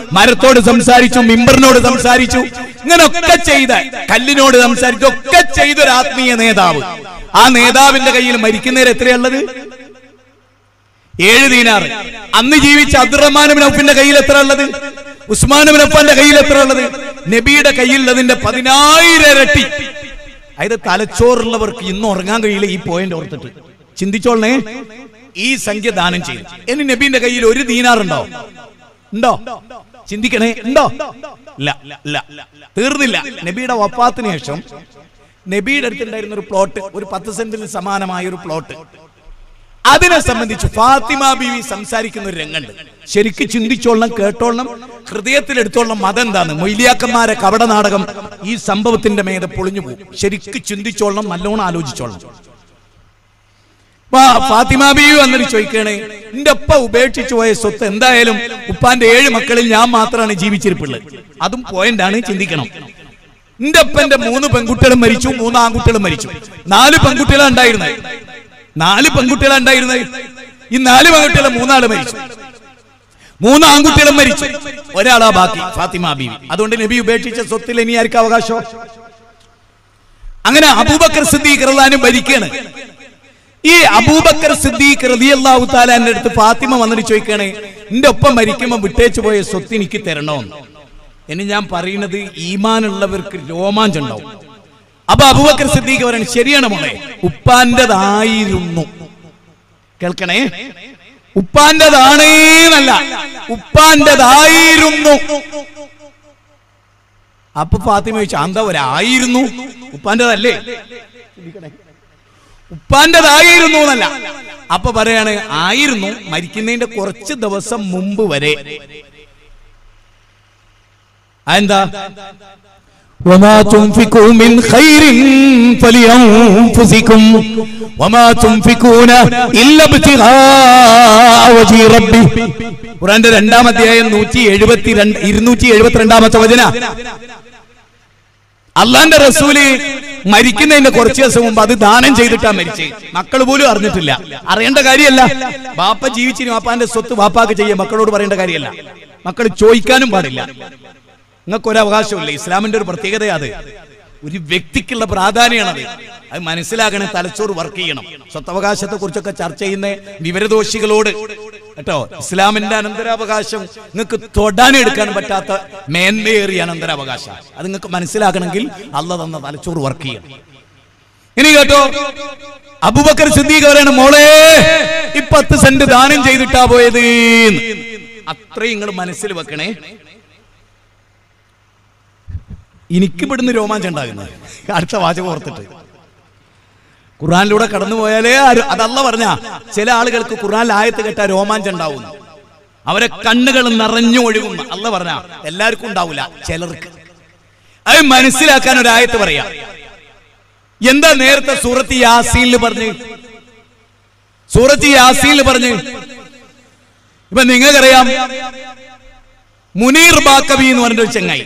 മരത്തോട് സംസാരിച്ചു മിമ്പറിനോട് സംസാരിച്ചു ഇങ്ങനൊക്കെ ചെയ്ത കല്ലിനോട് സംസാരിച്ചു ഒക്കെ ചെയ്ത ഒരു ആത്മീയ നേതാവ് ആ നേതാവിന്റെ കയ്യിൽ മരിക്കുന്നവർ എത്രയുള്ളത് ഏഴ് ദീനാർ അന്ന് ജീവിച്ച അബ്ദുറഹ്മാൻ ബിൻ ഔഫിന്റെ കയ്യിൽ എത്ര ഉള്ളത് ഉസ്മാൻ ബിൻ അഫ്ഫാന്റെ കയ്യിൽ എത്ര ഉള്ളത് നബിയുടെ കയ്യിലുള്ളതിന്റെ പതിനായിരം ഇരട്ടി അതായത് തലച്ചോറുള്ളവർക്ക് ഇന്ന് ഉറങ്ങാൻ കഴിയില്ല ഈ പോയിന്റ് ഓർത്തിട്ട് ചിന്തിച്ചോളണേ ഈ സംഖ്യ ദാനം ചെയ്തു ഇനി നബീന്റെ കയ്യിൽ ഒരു ദീനാർ ഉണ്ടോ ഉണ്ടോ ചിന്തിക്കണേ ഉണ്ടോ ഇല്ല ഇല്ല തീർന്നില്ല നബിയുടെ വപ്പാത്തിന് ശേഷം നബിയുടെ അടുത്തുണ്ടായിരുന്ന ഒരു പ്ലോട്ട് ഒരു പത്ത് സെന്റിന് സമാനമായ ഒരു പ്ലോട്ട് അതിനെ സംബന്ധിച്ച് ഫാത്തിമ ബീവി സംസാരിക്കുന്ന ഒരു രംഗമുണ്ട് ശരിക്ക് ചിന്തിച്ചോളണം കേട്ടോളണം ഹൃദയത്തിലെടുത്തോളണം മതം എന്താണ് മൊയ്ലിയാക്കന്മാരെ കവട നാടകം ഈ സംഭവത്തിന്റെ മേലെ പൊളിഞ്ഞു പോകും ശരിക്ക് ചിന്തിച്ചോളണം നല്ലോണം ആലോചിച്ചോളണം വാ, ഫാത്തിമ ബീവി വന്നിട്ട് ചോദിക്കണേ എന്റെ ഉപ്പ ഉപേക്ഷിച്ചു പോയ സ്വത്ത് എന്തായാലും ഉപ്പാന്റെ ഏഴ് മക്കളിൽ ഞാൻ മാത്രമാണ് ജീവിച്ചിരിപ്പുള്ളത് അതും പോയിന്റാണ് ചിന്തിക്കണം എന്റെ ഉപ്പന്റെ മൂന്ന് പെൺകുട്ടികളും മരിച്ചു മൂന്ന് ആൺകുട്ടികളും മരിച്ചു നാല് പെൺകുട്ടികളാണ് ഉണ്ടായിരുന്നത് നാല് പെൺകുട്ടികളാണ് ഉണ്ടായിരുന്നത് ഈ നാല് പെൺകുട്ടികളെ മൂന്നാള് മരിച്ചു മൂന്ന് ആൺകുട്ടികളും മരിച്ചു ഒരാളാ ബാക്കി ഫാത്തിമ ബീവി അതുകൊണ്ട് നബി ഉപേക്ഷിച്ച സ്വത്തിൽ ഇനി ആർക്കും അവകാശം അങ്ങനെ അബൂബക്കർ സിദ്ദീഖ് റളിയല്ലാഹു ഭരിക്കാണ് ഈ അബൂബക്കർ സിദ്ദീഖ് റളിയല്ലാഹു താലാന്റെ അടുത്ത് ഫാത്തിമ വന്നിട്ട് ചോദിക്കണേ എന്റെ ഒപ്പം മരിക്കുമ്പോ വിട്ടേച്ചു പോയ സ്വത്ത് എനിക്ക് തരണോന്ന് ഇനി ഞാൻ പറയുന്നത് ഈമാനുള്ളവർക്ക് രോമാഞ്ചം ഉണ്ടാവും അപ്പൊ അബൂബക്കർ സിദ്ദീഖ് പറയണ ശരിയാണ് മോളെ ഉപ്പാന്റെതായിരുന്നു കേൾക്കണേ ഉപ്പാന്റെതാണേന്നല്ല ഉപ്പാന്റെതായിരുന്നു അപ്പൊ ഫാത്തിമ ചോദിച്ചു എന്താ ഒരായിരുന്നു ഉപ്പാന്റെതല്ലേ ഉപ്പാന്റെതായിരുന്നു എന്നല്ല അപ്പൊ പറയാണ് ആയിരുന്നു മരിക്കുന്നതിന്റെ കുറച്ച് ദിവസം മുമ്പ് വരെ അതെന്താ وما تنفقوا من خير فلأنفسكم وما تنفقون إلا ابتغاء وجه ربه ഖുറാന്റെ രണ്ടാം അധ്യായം നൂറ്റി എഴുപത്തി രണ്ട് ഇരുന്നൂറ്റി എഴുപത്തിരണ്ടാമത്തെ വചന അള്ളാന്റെ റസൂല് മരിക്കുന്നതിന്റെ കുറച്ച് ദിവസം മുമ്പ് അത് ദാനം ചെയ്തിട്ടാ മരിച്ചേ മക്കൾ പോലും അറിഞ്ഞിട്ടില്ല അറിയേണ്ട കാര്യമല്ല ബാപ്പ ജീവിച്ചിന് ബാപ്പാന്റെ സ്വത്ത് ബാപ്പാക്ക് ചെയ്യാൻ മക്കളോട് പറയേണ്ട കാര്യമല്ല മക്കൾ ചോദിക്കാനും പാടില്ല നിങ്ങൾക്ക് ഒരു അവകാശമില്ല ഇസ്ലാമിന്റെ ഒരു പ്രത്യേകത അത് ഒരു വ്യക്തിക്കുള്ള പ്രാധാന്യമാണത് അത് മനസ്സിലാക്കണേ തലച്ചോറ് വർക്ക് ചെയ്യണം സ്വത്തവകാശത്തെ കുറിച്ചൊക്കെ ചർച്ച ചെയ്യുന്ന വിവരദോഷികളോട് കേട്ടോ ഇസ്ലാമിന്റെ അനന്തരാവകാശം നിങ്ങൾക്ക് തൊടാനെടുക്കാൻ പറ്റാത്ത മേന്മയേറിയ അനന്തരാവകാശം അത് നിങ്ങൾക്ക് മനസ്സിലാക്കണമെങ്കിൽ അല്ല തന്ന തലച്ചോറ് വർക്ക് ചെയ്യണം ഇനി കേട്ടോ അബുബക്കർ സിദ്ദീഖ് പറയണ മോളെ ഈ പത്ത് സെന്റ് ദാനം ചെയ്തിട്ടാ പോയത് എന്ന്. അത്രയും നിങ്ങൾ മനസ്സിൽ വെക്കണേ എനിക്ക് ഇവിടുന്ന് രോമാഞ്ചം ഉണ്ടാകുന്നത് അടുത്ത വാചകം ഓർത്തിട്ട് ഖുർആനിലൂടെ കടന്നു പോയാലേ ആര് അതല്ല പറഞ്ഞ ചില ആളുകൾക്ക് ഖുർആനിൽ ആയത്ത് കേട്ടാ രോമാഞ്ചം ഉണ്ടാവുന്നു അവരെ കണ്ണുകൾ നിറഞ്ഞു ഒഴുകുന്നു അല്ല പറഞ്ഞ എല്ലാവർക്കും ഉണ്ടാവില്ല ചിലർക്ക് അത് മനസ്സിലാക്കാൻ ഒരു ആയത്ത് പറയാ എന്താ നേരത്തെ സൂറത്ത് യാസീനിൽ പറഞ്ഞ് സൂറത്ത് യാസീനിൽ പറഞ്ഞ് ഇപ്പൊ നിങ്ങൾക്കറിയാം മുനീർ ബാക്കബി എന്ന് പറഞ്ഞൊരു ചെങ്ങായി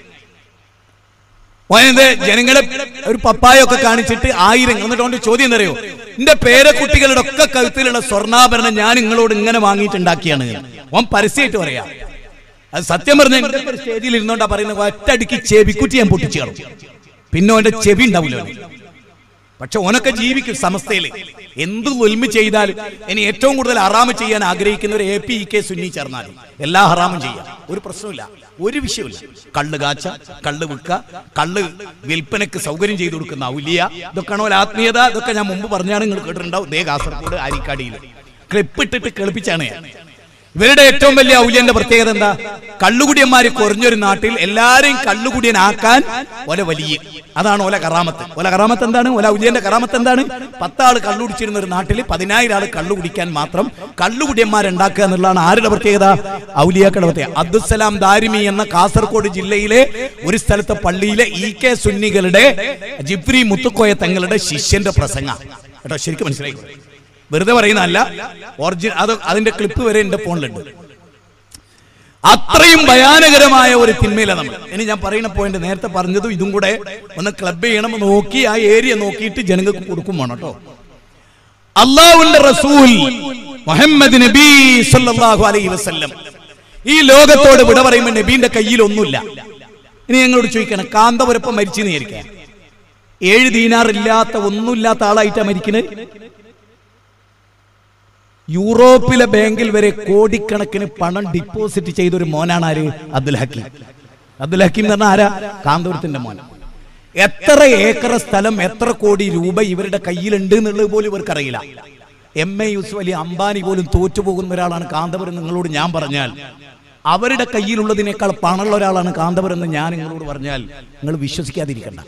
ഓനെന്ത് ജനങ്ങളെ ഒരു പപ്പായൊക്കെ കാണിച്ചിട്ട് ആയിരം എന്നിട്ട് അവന്റെ ചോദ്യം എന്തറിയോ എന്റെ പേരക്കുട്ടികളുടെ ഒക്കെ കഴുത്തിലുള്ള സ്വർണ്ണാഭരണം ഞാൻ നിങ്ങളോട് ഇങ്ങനെ വാങ്ങിയിട്ടുണ്ടാക്കിയാണ് ഓൻ പരസ്യമായിട്ട് പറയാ അത് സത്യം പറഞ്ഞ ഒരു സ്റ്റേജിൽ ഇരുന്നോണ്ടാ പറയുന്നത് ഒറ്റടിക്ക് ചെവിക്കുറ്റി ഞാൻ പൊട്ടിച്ചു കാണും പിന്നെ ഓന്റെ ചെവി ഉണ്ടാവില്ല അവന്. പക്ഷെ ഓനൊക്കെ ജീവിക്കും സമസ്തയിൽ എന്ത് ഉൽമ ചെയ്താലും ഇനി ഏറ്റവും കൂടുതൽ ഹറാമ് ചെയ്യാൻ ആഗ്രഹിക്കുന്ന ഒരു എ പി ഇ കെ സുന്നി ചേർന്നാലും എല്ലാ ഹറാമും ചെയ്യാം ഒരു പ്രശ്നമില്ല ഒരു വിഷയമില്ല കള്ള് കാച്ച കള്ള് വിൽക്ക കള്ള് വിൽപ്പനക്ക് സൗകര്യം ചെയ്തു കൊടുക്കുന്ന ഔലിയ ഇതൊക്കെയാണോ ആത്മീയത ഇതൊക്കെ ഞാൻ മുമ്പ് പറഞ്ഞാണ് നിങ്ങൾ കേട്ടിട്ടുണ്ടാവും ദേ കാസർഗോഡ് ആരിക്കാടിയിൽ ക്ലിപ്പിട്ടിട്ട് കേൾപ്പിച്ചാണ് ഞാൻ ഇവരുടെ ഏറ്റവും വലിയ ഔല്യന്റെ പ്രത്യേകത എന്താ കള്ളുകുടിയന്മാര് കുറഞ്ഞൊരു നാട്ടിൽ എല്ലാരെയും കള്ളുകുടിയനാക്കാൻ ഒല വലിയ അതാണ് ഓല കറാമത്ത് ഓല കറാമത്ത് എന്താണ് ഓല ഔല്യന്റെ കറാമത്ത് എന്താണ് പത്താള് കള്ളുകുടിച്ചിരുന്ന ഒരു നാട്ടിൽ പതിനായിരം ആള് കള്ളു കുടിക്കാൻ മാത്രം കള്ളുകുടിയന്മാരുണ്ടാക്കുക എന്നുള്ളതാണ് ആരുടെ പ്രത്യേകത ഔലിയാക്കളുടെ പ്രത്യേകത അബ്ദുസലാം ദാരിമി എന്ന കാസർഗോഡ് ജില്ലയിലെ ഒരു സ്ഥലത്തെ പള്ളിയിലെ ഇ കെ സുന്നികളുടെ ജിബ്രി മുത്തുക്കോയ തങ്ങളുടെ ശിഷ്യന്റെ പ്രസംഗ കേട്ടോ ശരിക്കും മനസ്സിലായി വെറുതെ പറയുന്നതല്ല ഒറിജിനൽ അത് അതിന്റെ ക്ലിപ്പ് വരെ എന്റെ ഫോണിലുണ്ട് അത്രയും ഭയാനകരമായ ഒരു തിന്മയില നമ്മൾ ഇനി ഞാൻ പറയുന്ന പോയിന്റ് നേരത്തെ പറഞ്ഞതും ഇതും കൂടെ ഒന്ന് ക്ലബ് ചെയ്യണം നോക്കി ആ ഏരിയ നോക്കിയിട്ട് ജനങ്ങൾക്ക് കൊടുക്കും വേണം കേട്ടോ അള്ളാഹുവിന്റെ റസൂൽ മുഹമ്മദ് നബി സല്ലല്ലാഹു അലൈഹി വസല്ലം ഈ ലോകത്തോട് വിട പറയുമ്പോൾ നബീന്റെ കയ്യിൽ ഒന്നുമില്ല ഇനി ഞങ്ങളോട് ചോദിക്കണം കാന്തപുരപ്പം മരിച്ചു നേരിക്കാൻ ഏഴ് ദീനാറില്ലാത്ത ഒന്നുമില്ലാത്ത ആളായിട്ടാ മരിക്കുന്നത് യൂറോപ്പിലെ ബാങ്കിൽ വരെ കോടിക്കണക്കിന് പണം ഡിപ്പോസിറ്റ് ചെയ്ത ഒരു മോനാണ് ആര് അബ്ദുൽ ഹക്കീം അബ്ദുൽ ഹക്കീം എന്ന് പറഞ്ഞാൽ ആരാ കാന്തപുരത്തിന്റെ മോൻ എത്ര ഏക്കർ സ്ഥലം എത്ര കോടി രൂപ ഇവരുടെ കയ്യിലുണ്ട് എന്നുള്ളത് പോലും ഇവർക്കറിയില്ല എം എ യൂസുഫ് അലി അംബാനി പോലും തോറ്റുപോകുന്ന ഒരാളാണ് കാന്തപുരം നിങ്ങളോട് ഞാൻ പറഞ്ഞാൽ അവരുടെ കയ്യിലുള്ളതിനേക്കാൾ പണമുള്ള ഒരാളാണ് കാന്തപുരം എന്ന് ഞാൻ നിങ്ങളോട് പറഞ്ഞാൽ നിങ്ങൾ വിശ്വസിക്കാതിരിക്കണ്ട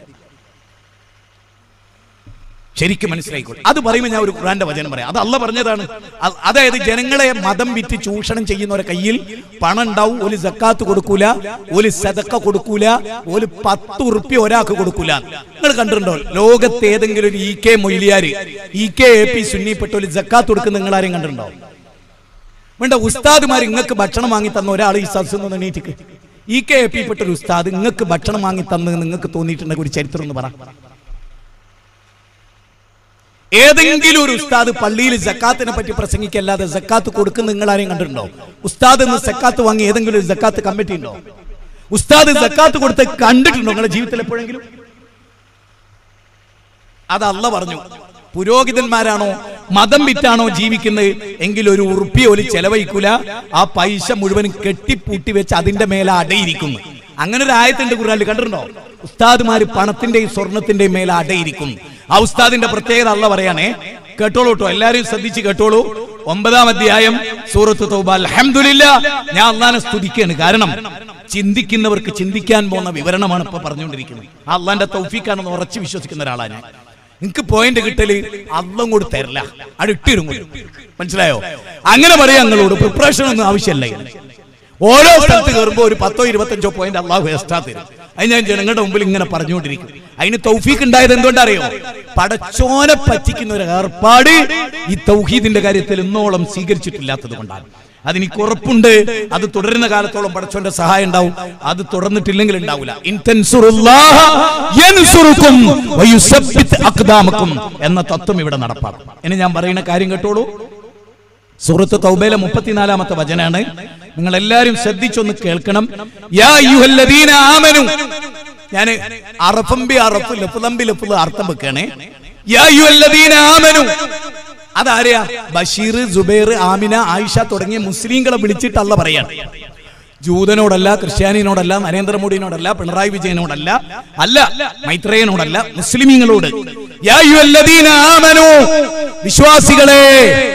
ശരിക്കും മനസ്സിലായിക്കോട്ടെ അത് പറയുമ്പോൾ ഞാൻ ഒരു ഖുറാന്റെ വചനം പറയാം അത് അല്ല പറഞ്ഞതാണ് അ- അതായത് ജനങ്ങളെ മതം വിറ്റ് ചൂഷണം ചെയ്യുന്നവരെ കയ്യിൽ പണം ഉണ്ടാവും ഒരു സക്കാത്ത് കൊടുക്കൂല ഒരു സദക്ക കൊടുക്കൂല ഒരു പത്ത് ഉറുപ്പ്യ ഒരാൾക്ക് കൊടുക്കൂല നിങ്ങൾ കണ്ടിട്ടുണ്ടോ ലോകത്ത് ഏതെങ്കിലും ഒരു ഇ കെ മൊയ്ലിയാര് ഇ കെ എ പി സുന്നിപ്പെട്ട ഒരു സക്കാത്ത് കൊടുക്കുന്ന നിങ്ങൾ ആരെയും കണ്ടിട്ടുണ്ടോ വേണ്ട ഉസ്താദുമാർ ഇങ്ങക്ക് ഭക്ഷണം വാങ്ങി തന്ന ഒരാൾ ഈ സദസ്സ് എണീറ്റിക്ക് ഇ കെ എ പി പെട്ട ഒരു ഉസ്താദ് ഇങ്ങക്ക് ഭക്ഷണം വാങ്ങി തന്ന് നിങ്ങൾക്ക് തോന്നിയിട്ടുണ്ടെങ്കിൽ ഒരു ചരിത്രം എന്ന് പറ ഏതെങ്കിലും ഒരു ഉസ്താദ് പള്ളിയിൽ ജക്കാത്തിനെ പറ്റി പ്രസംഗിക്കല്ലാതെ ജക്കാത്ത് കൊടുക്കുന്ന നിങ്ങൾ ആരെയും കണ്ടിട്ടുണ്ടോ ഉസ്താദ് എന്ന് ജക്കാത്ത് വാങ്ങി ഏതെങ്കിലും ഒരു ജക്കാത്ത് കമ്മിറ്റി ഉണ്ടോ ഉസ്താദ് ജക്കാത്ത് കൊടുത്ത് കണ്ടിട്ടുണ്ടോ നിങ്ങളുടെ ജീവിതത്തിൽ എപ്പോഴെങ്കിലും അത് അല്ല പറഞ്ഞു പുരോഹിതന്മാരാണോ മതം വിറ്റാണോ ജീവിക്കുന്നത് എങ്കിൽ ഒരു ഉറുപ്പിയ ഒരു ചെലവഴിക്കൂല ആ പൈസ മുഴുവനും കെട്ടിപ്പൂട്ടി വെച്ച് അതിന്റെ മേലെ അടയിരിക്കുന്നു അങ്ങനെ ഒരു ആയത്തിന്റെ ഖുർആനിൽ കണ്ടിട്ടുണ്ടോ ഉസ്താദുമാര് പണത്തിന്റെയും സ്വർണത്തിന്റെയും മേലെ അടയിരിക്കും ആ ഉസ്താദിന്റെ പ്രത്യേകത അല്ല പറയാനേ കേട്ടോളൂ കേട്ടോ എല്ലാരും ശ്രദ്ധിച്ച് കേട്ടോളൂ ഒമ്പതാം അധ്യായം സൂറത്ത് തൗബ അൽഹംദുലില്ലാ ഞാൻ അള്ളാനെ സ്തുതിക്കുകയാണ് കാരണം ചിന്തിക്കുന്നവർക്ക് ചിന്തിക്കാൻ പോകുന്ന വിവരണമാണ് ഇപ്പൊ പറഞ്ഞുകൊണ്ടിരിക്കുന്നത് ആ അള്ളാന്റെ തൗഫീഖാണെന്ന് ഉറച്ചു വിശ്വസിക്കുന്ന ഒരാളാണ് ഞാൻ നിങ്ങക്ക് പോയിന്റ് കിട്ടല് അള്ളം കൂടി തരില്ല അത് ഇട്ടിരും കൂടി മനസ്സിലായോ അങ്ങനെ പറയാം നിങ്ങളോട് പ്രിപ്പറേഷൻ ഒന്നും ആവശ്യമല്ല ഇതിന്. ഓരോ സ്ഥലത്ത് കയറുമ്പോൾ ഒരു പത്തോ ഇരുപത്തഞ്ചോ പോയിന്റ് അള്ളാഹു എക്സ്ട്രാ തരും അത് ഞാൻ ജനങ്ങളുടെ മുമ്പിൽ ഇങ്ങനെ പറഞ്ഞുകൊണ്ടിരിക്കും അതിന് തൗഫീഖ് ഉണ്ടായത് എന്തുകൊണ്ടറിയോ പടച്ചോനെ പറ്റിക്കുന്ന ഒരു ഏർപ്പാട് ഈ തൗഹീദിന്റെ കാര്യത്തിൽ ഇന്നോളം സ്വീകരിച്ചിട്ടില്ലാത്തത് കൊണ്ടാണ് അതെനിക്ക് ഉറപ്പുണ്ട് അത് തുടരുന്ന കാലത്തോളം പടച്ചോന്റെ സഹായം ഉണ്ടാവും അത് തുടർന്നിട്ടില്ലെങ്കിൽ ഉണ്ടാവില്ല ഇൻ തൻസുറുല്ലാഹ യൻസുറുക്കും വയുസബ്ബിത് അഖ്ദാമക്കും എന്ന തത്വം ഇവിടെ നടപ്പാക്കും ഇനി ഞാൻ പറയുന്ന കാര്യം കേട്ടോളൂ സൂറത്ത് തൗബയിലെ മുപ്പത്തിനാലാമത്തെ വചനാണ് നിങ്ങൾ എല്ലാവരും ശ്രദ്ധിച്ചൊന്ന് കേൾക്കണം യാ അയ്യുഹല്ലദീന ആമനു ഞാൻ അറഫംബി അറഫ് ലഫ്ലംബി ലഫ്ല അർത്ഥം വെക്കണേ യാ അയ്യുഹല്ലദീന ആമനു അതാരെയാ ബഷീർ ജുബൈർ ആമിന ആയിഷ തുടങ്ങിയ മുസ്ലിങ്ങളെ വിളിച്ചിട്ടല്ല പറയാണ് ജൂതനോടല്ല ക്രിസ്ത്യാനിനോടല്ല നരേന്ദ്രമോദിനോടല്ല പിണറായി വിജയനോടല്ല അല്ല മൈത്രേയനോടല്ല മുസ്ലിമീങ്ങളോട് യാ അയ്യുഹല്ലദീന ആമനു വിശ്വാസികളെ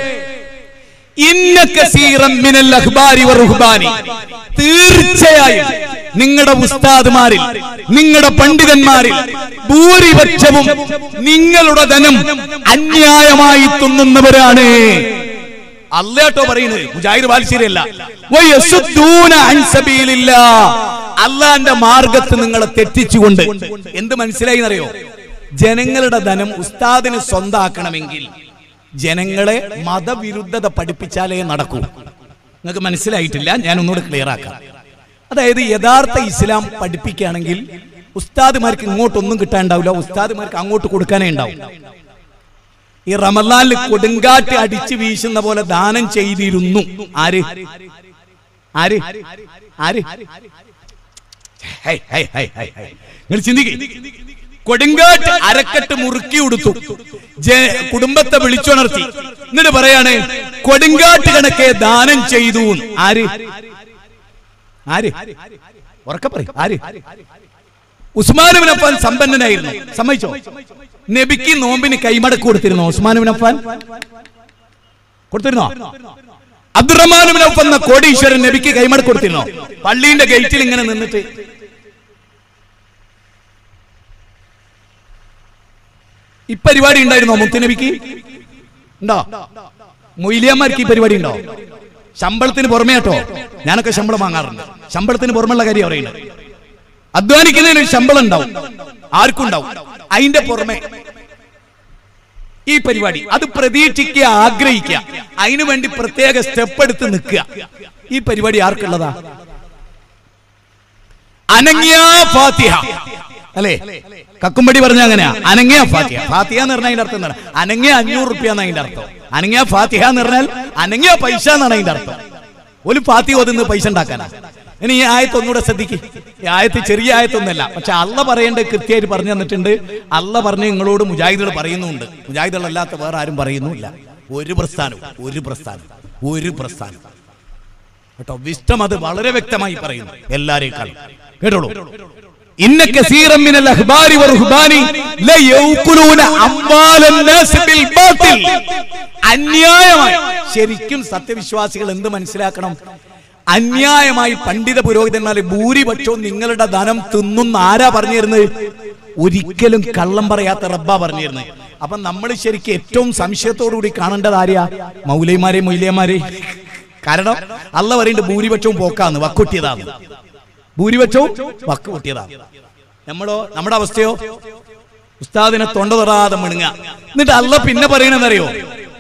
ഇന്ന കസീറം മിനൽ അഖ്ബാരി വറുഹ്ബാനി തീർച്ചയായും നിങ്ങളുടെ ഉസ്താദുമാരിൽ നിങ്ങളുടെ പണ്ഡിതന്മാരിൽ ഭൂരിപക്ഷവും നിങ്ങളുടെ ധനം അന്യായമായി തിന്നുന്നവരാണ് അല്ലാട്ടോ പറയുന്നത് മുജാഹിദ് ബാലിശ്ശേരിയല്ല വയസുദ്ദൂന അൻ സബീലില്ലാ. അള്ളാന്റെ മാർഗത്ത് നിങ്ങളെ തെറ്റിച്ചുകൊണ്ട് എന്ത് മനസ്സിലായി എന്നറിയോ ജനങ്ങളുടെ ധനം ഉസ്താദിന് സ്വന്താക്കണമെങ്കിൽ ജനങ്ങളെ മതവിരുദ്ധത പഠിപ്പിച്ചാലേ നടക്കൂ നിങ്ങൾക്ക് മനസ്സിലായിട്ടില്ല ഞാൻ ഒന്നുകൂടെ ക്ലിയർ ആക്കാം അതായത് യഥാർത്ഥ ഇസ്ലാം പഠിപ്പിക്കുകയാണെങ്കിൽ ഉസ്താദുമാർക്ക് ഇങ്ങോട്ടൊന്നും കിട്ടാണ്ടാവില്ല ഉസ്താദുമാർക്ക് അങ്ങോട്ട് കൊടുക്കാനേ ഉണ്ടാവും ഈ റമലാനിൽ കൊടുങ്കാറ്റ് അടിച്ചു വീശുന്ന പോലെ ദാനം ചെയ്തിരുന്നു ആര് ആര് ആര് ഹൈ, ഹൈ, ഹൈ, ഹൈ, ഹൈ. നിങ്ങൾ ചിന്തിക്ക് കൊടുങ്കാറ്റ് അരക്കെട്ട് മുറുക്കി ഉടുത്തു ജ- കുടുംബത്തെ വിളിച്ചുണർത്തി എന്നിട്ട് പറയാണ് കൊടുങ്കാറ്റ് കണക്കെ ദാനം ചെയ്തു എന്ന്. ആര് ആര് ഉറക്കെ പറയും ആര് ഉസ്മാനുബിൻ അഫാൻ സമ്പന്നനായിരുന്നു സമ്മതിച്ചോ നബിക്ക് നോമ്പിന് കൈമടക്ക് കൊടുത്തിരുന്നോ ഉസ്മാനുബിൻ അഫാൻ കൊടുത്തിരുന്നോ അബ്ദുറഹ്മാനുബിൻ ഔഫ് എന്ന കോടീശ്വരൻ നബിക്ക് കൈമടക്ക് കൊടുത്തിരുന്നോ പള്ളീന്റെ ഗേറ്റിൽ ഇങ്ങനെ നിന്നിട്ട് ഈ പരിപാടി ഉണ്ടായിരുന്നോ മുത്തുനബിക്ക് ഉണ്ടോ മൊയ്ലിയന്മാർക്ക് ഈ പരിപാടി ഉണ്ടോ ശമ്പളത്തിന് പുറമേ കേട്ടോ ഞാനൊക്കെ ശമ്പളം വാങ്ങാറുണ്ട് ശമ്പളത്തിന് പുറമെയുള്ള കാര്യം പറയുന്നത് അധ്വാനിക്കുന്നതിന് ഒരു ശമ്പളം ഉണ്ടാവും ആർക്കും ഉണ്ടാവും അതിന്റെ പുറമെ ഈ പരിപാടി അത് പ്രതീക്ഷിക്കുക ആഗ്രഹിക്കുക അതിനു വേണ്ടി പ്രത്യേക സ്റ്റെപ്പ് എടുത്ത് നിൽക്കുക ഈ പരിപാടി ആർക്കുള്ളതാ അനങ്ങിയ ഫാത്തിഹ അല്ലേ കക്കുംപടി പറഞ്ഞ അങ്ങനെയാ അനങ്ങിയ ഫാത്തിഹ ഫാത്തിഹ എന്ന് പറഞ്ഞാൽ അതിന്റെ അർത്ഥം എന്താണ് അനങ്ങിയ അഞ്ഞൂറ് റുപ്യ എന്നാണ് അതിന്റെ അർത്ഥം അനങ്ങിയ ഫാത്തിഹ എന്ന് പറഞ്ഞാൽ അനങ്ങിയ പൈസ എന്നാണ് അതിന്റെ അർത്ഥം ഒരു ഫാത്തി ഓതുന്ന പൈസ ഉണ്ടാക്കാനാ ഇനി ഈ ആയത്ത് ഒന്നുകൂടെ ശ്രദ്ധിക്ക് ഈ ആയത്ത് ചെറിയ ആയത്തൊന്നല്ല പക്ഷെ അല്ല പറയേണ്ടത് കൃത്യമായിട്ട് പറഞ്ഞു തന്നിട്ടുണ്ട് അല്ല പറഞ്ഞ് നിങ്ങളോട് മുജാഹിദുകൾ പറയുന്നുണ്ട് മുജാഹിദുകളല്ലാത്ത വേറെ ആരും പറയുന്നുമില്ല ഒരു പ്രസ്ഥാനവും ഒരു പ്രസ്ഥാനം ഒരു പ്രസ്ഥാനം കേട്ടോ വിഷ്ടം അത് വളരെ വ്യക്തമായി പറയുന്നു എല്ലാരേക്കാളും കേട്ടോളൂ ഇന്ന കസീറൻ മിനൽ അഹ്ബാരി വറുഹ്ബാനി ലയൗകുലൂന അംവാലൻ നാസ് ബിൽ ബാത്തിൽ അന്യായമായി ശരിക്കും സത്യവിശ്വാസികൾ എന്ത് മനസ്സിലാക്കണം അന്യായമായി പണ്ഡിത പുരോഹിതന്മാരെ ഭൂരിപക്ഷവും നിങ്ങളുടെ ധനം തിന്നുന്ന ആരാ പറഞ്ഞിരുന്നത് ഒരിക്കലും കള്ളം പറയാത്ത റബ്ബാ പറഞ്ഞിരുന്നത് അപ്പൊ നമ്മൾ ശരിക്കും ഏറ്റവും സംശയത്തോടു കൂടി കാണേണ്ടത് ആരെയാ മൗലൈമാരെ മൊയ്ലിയമാരെ കാരണം അല്ല പറയുന്നുണ്ട് ഭൂരിപക്ഷവും പോക്കാന്ന് വക്കുട്ടിയതാണ് ഭൂരിപക്ഷവും വക്ക് പൊട്ടിയതാണ് നമ്മളോ നമ്മുടെ അവസ്ഥയോ ഉസ്താദിനെ തൊണ്ട തൊടാതെ മിണുങ്ങ എന്നിട്ട് അല്ല പിന്നെ പറയണെന്നറിയോ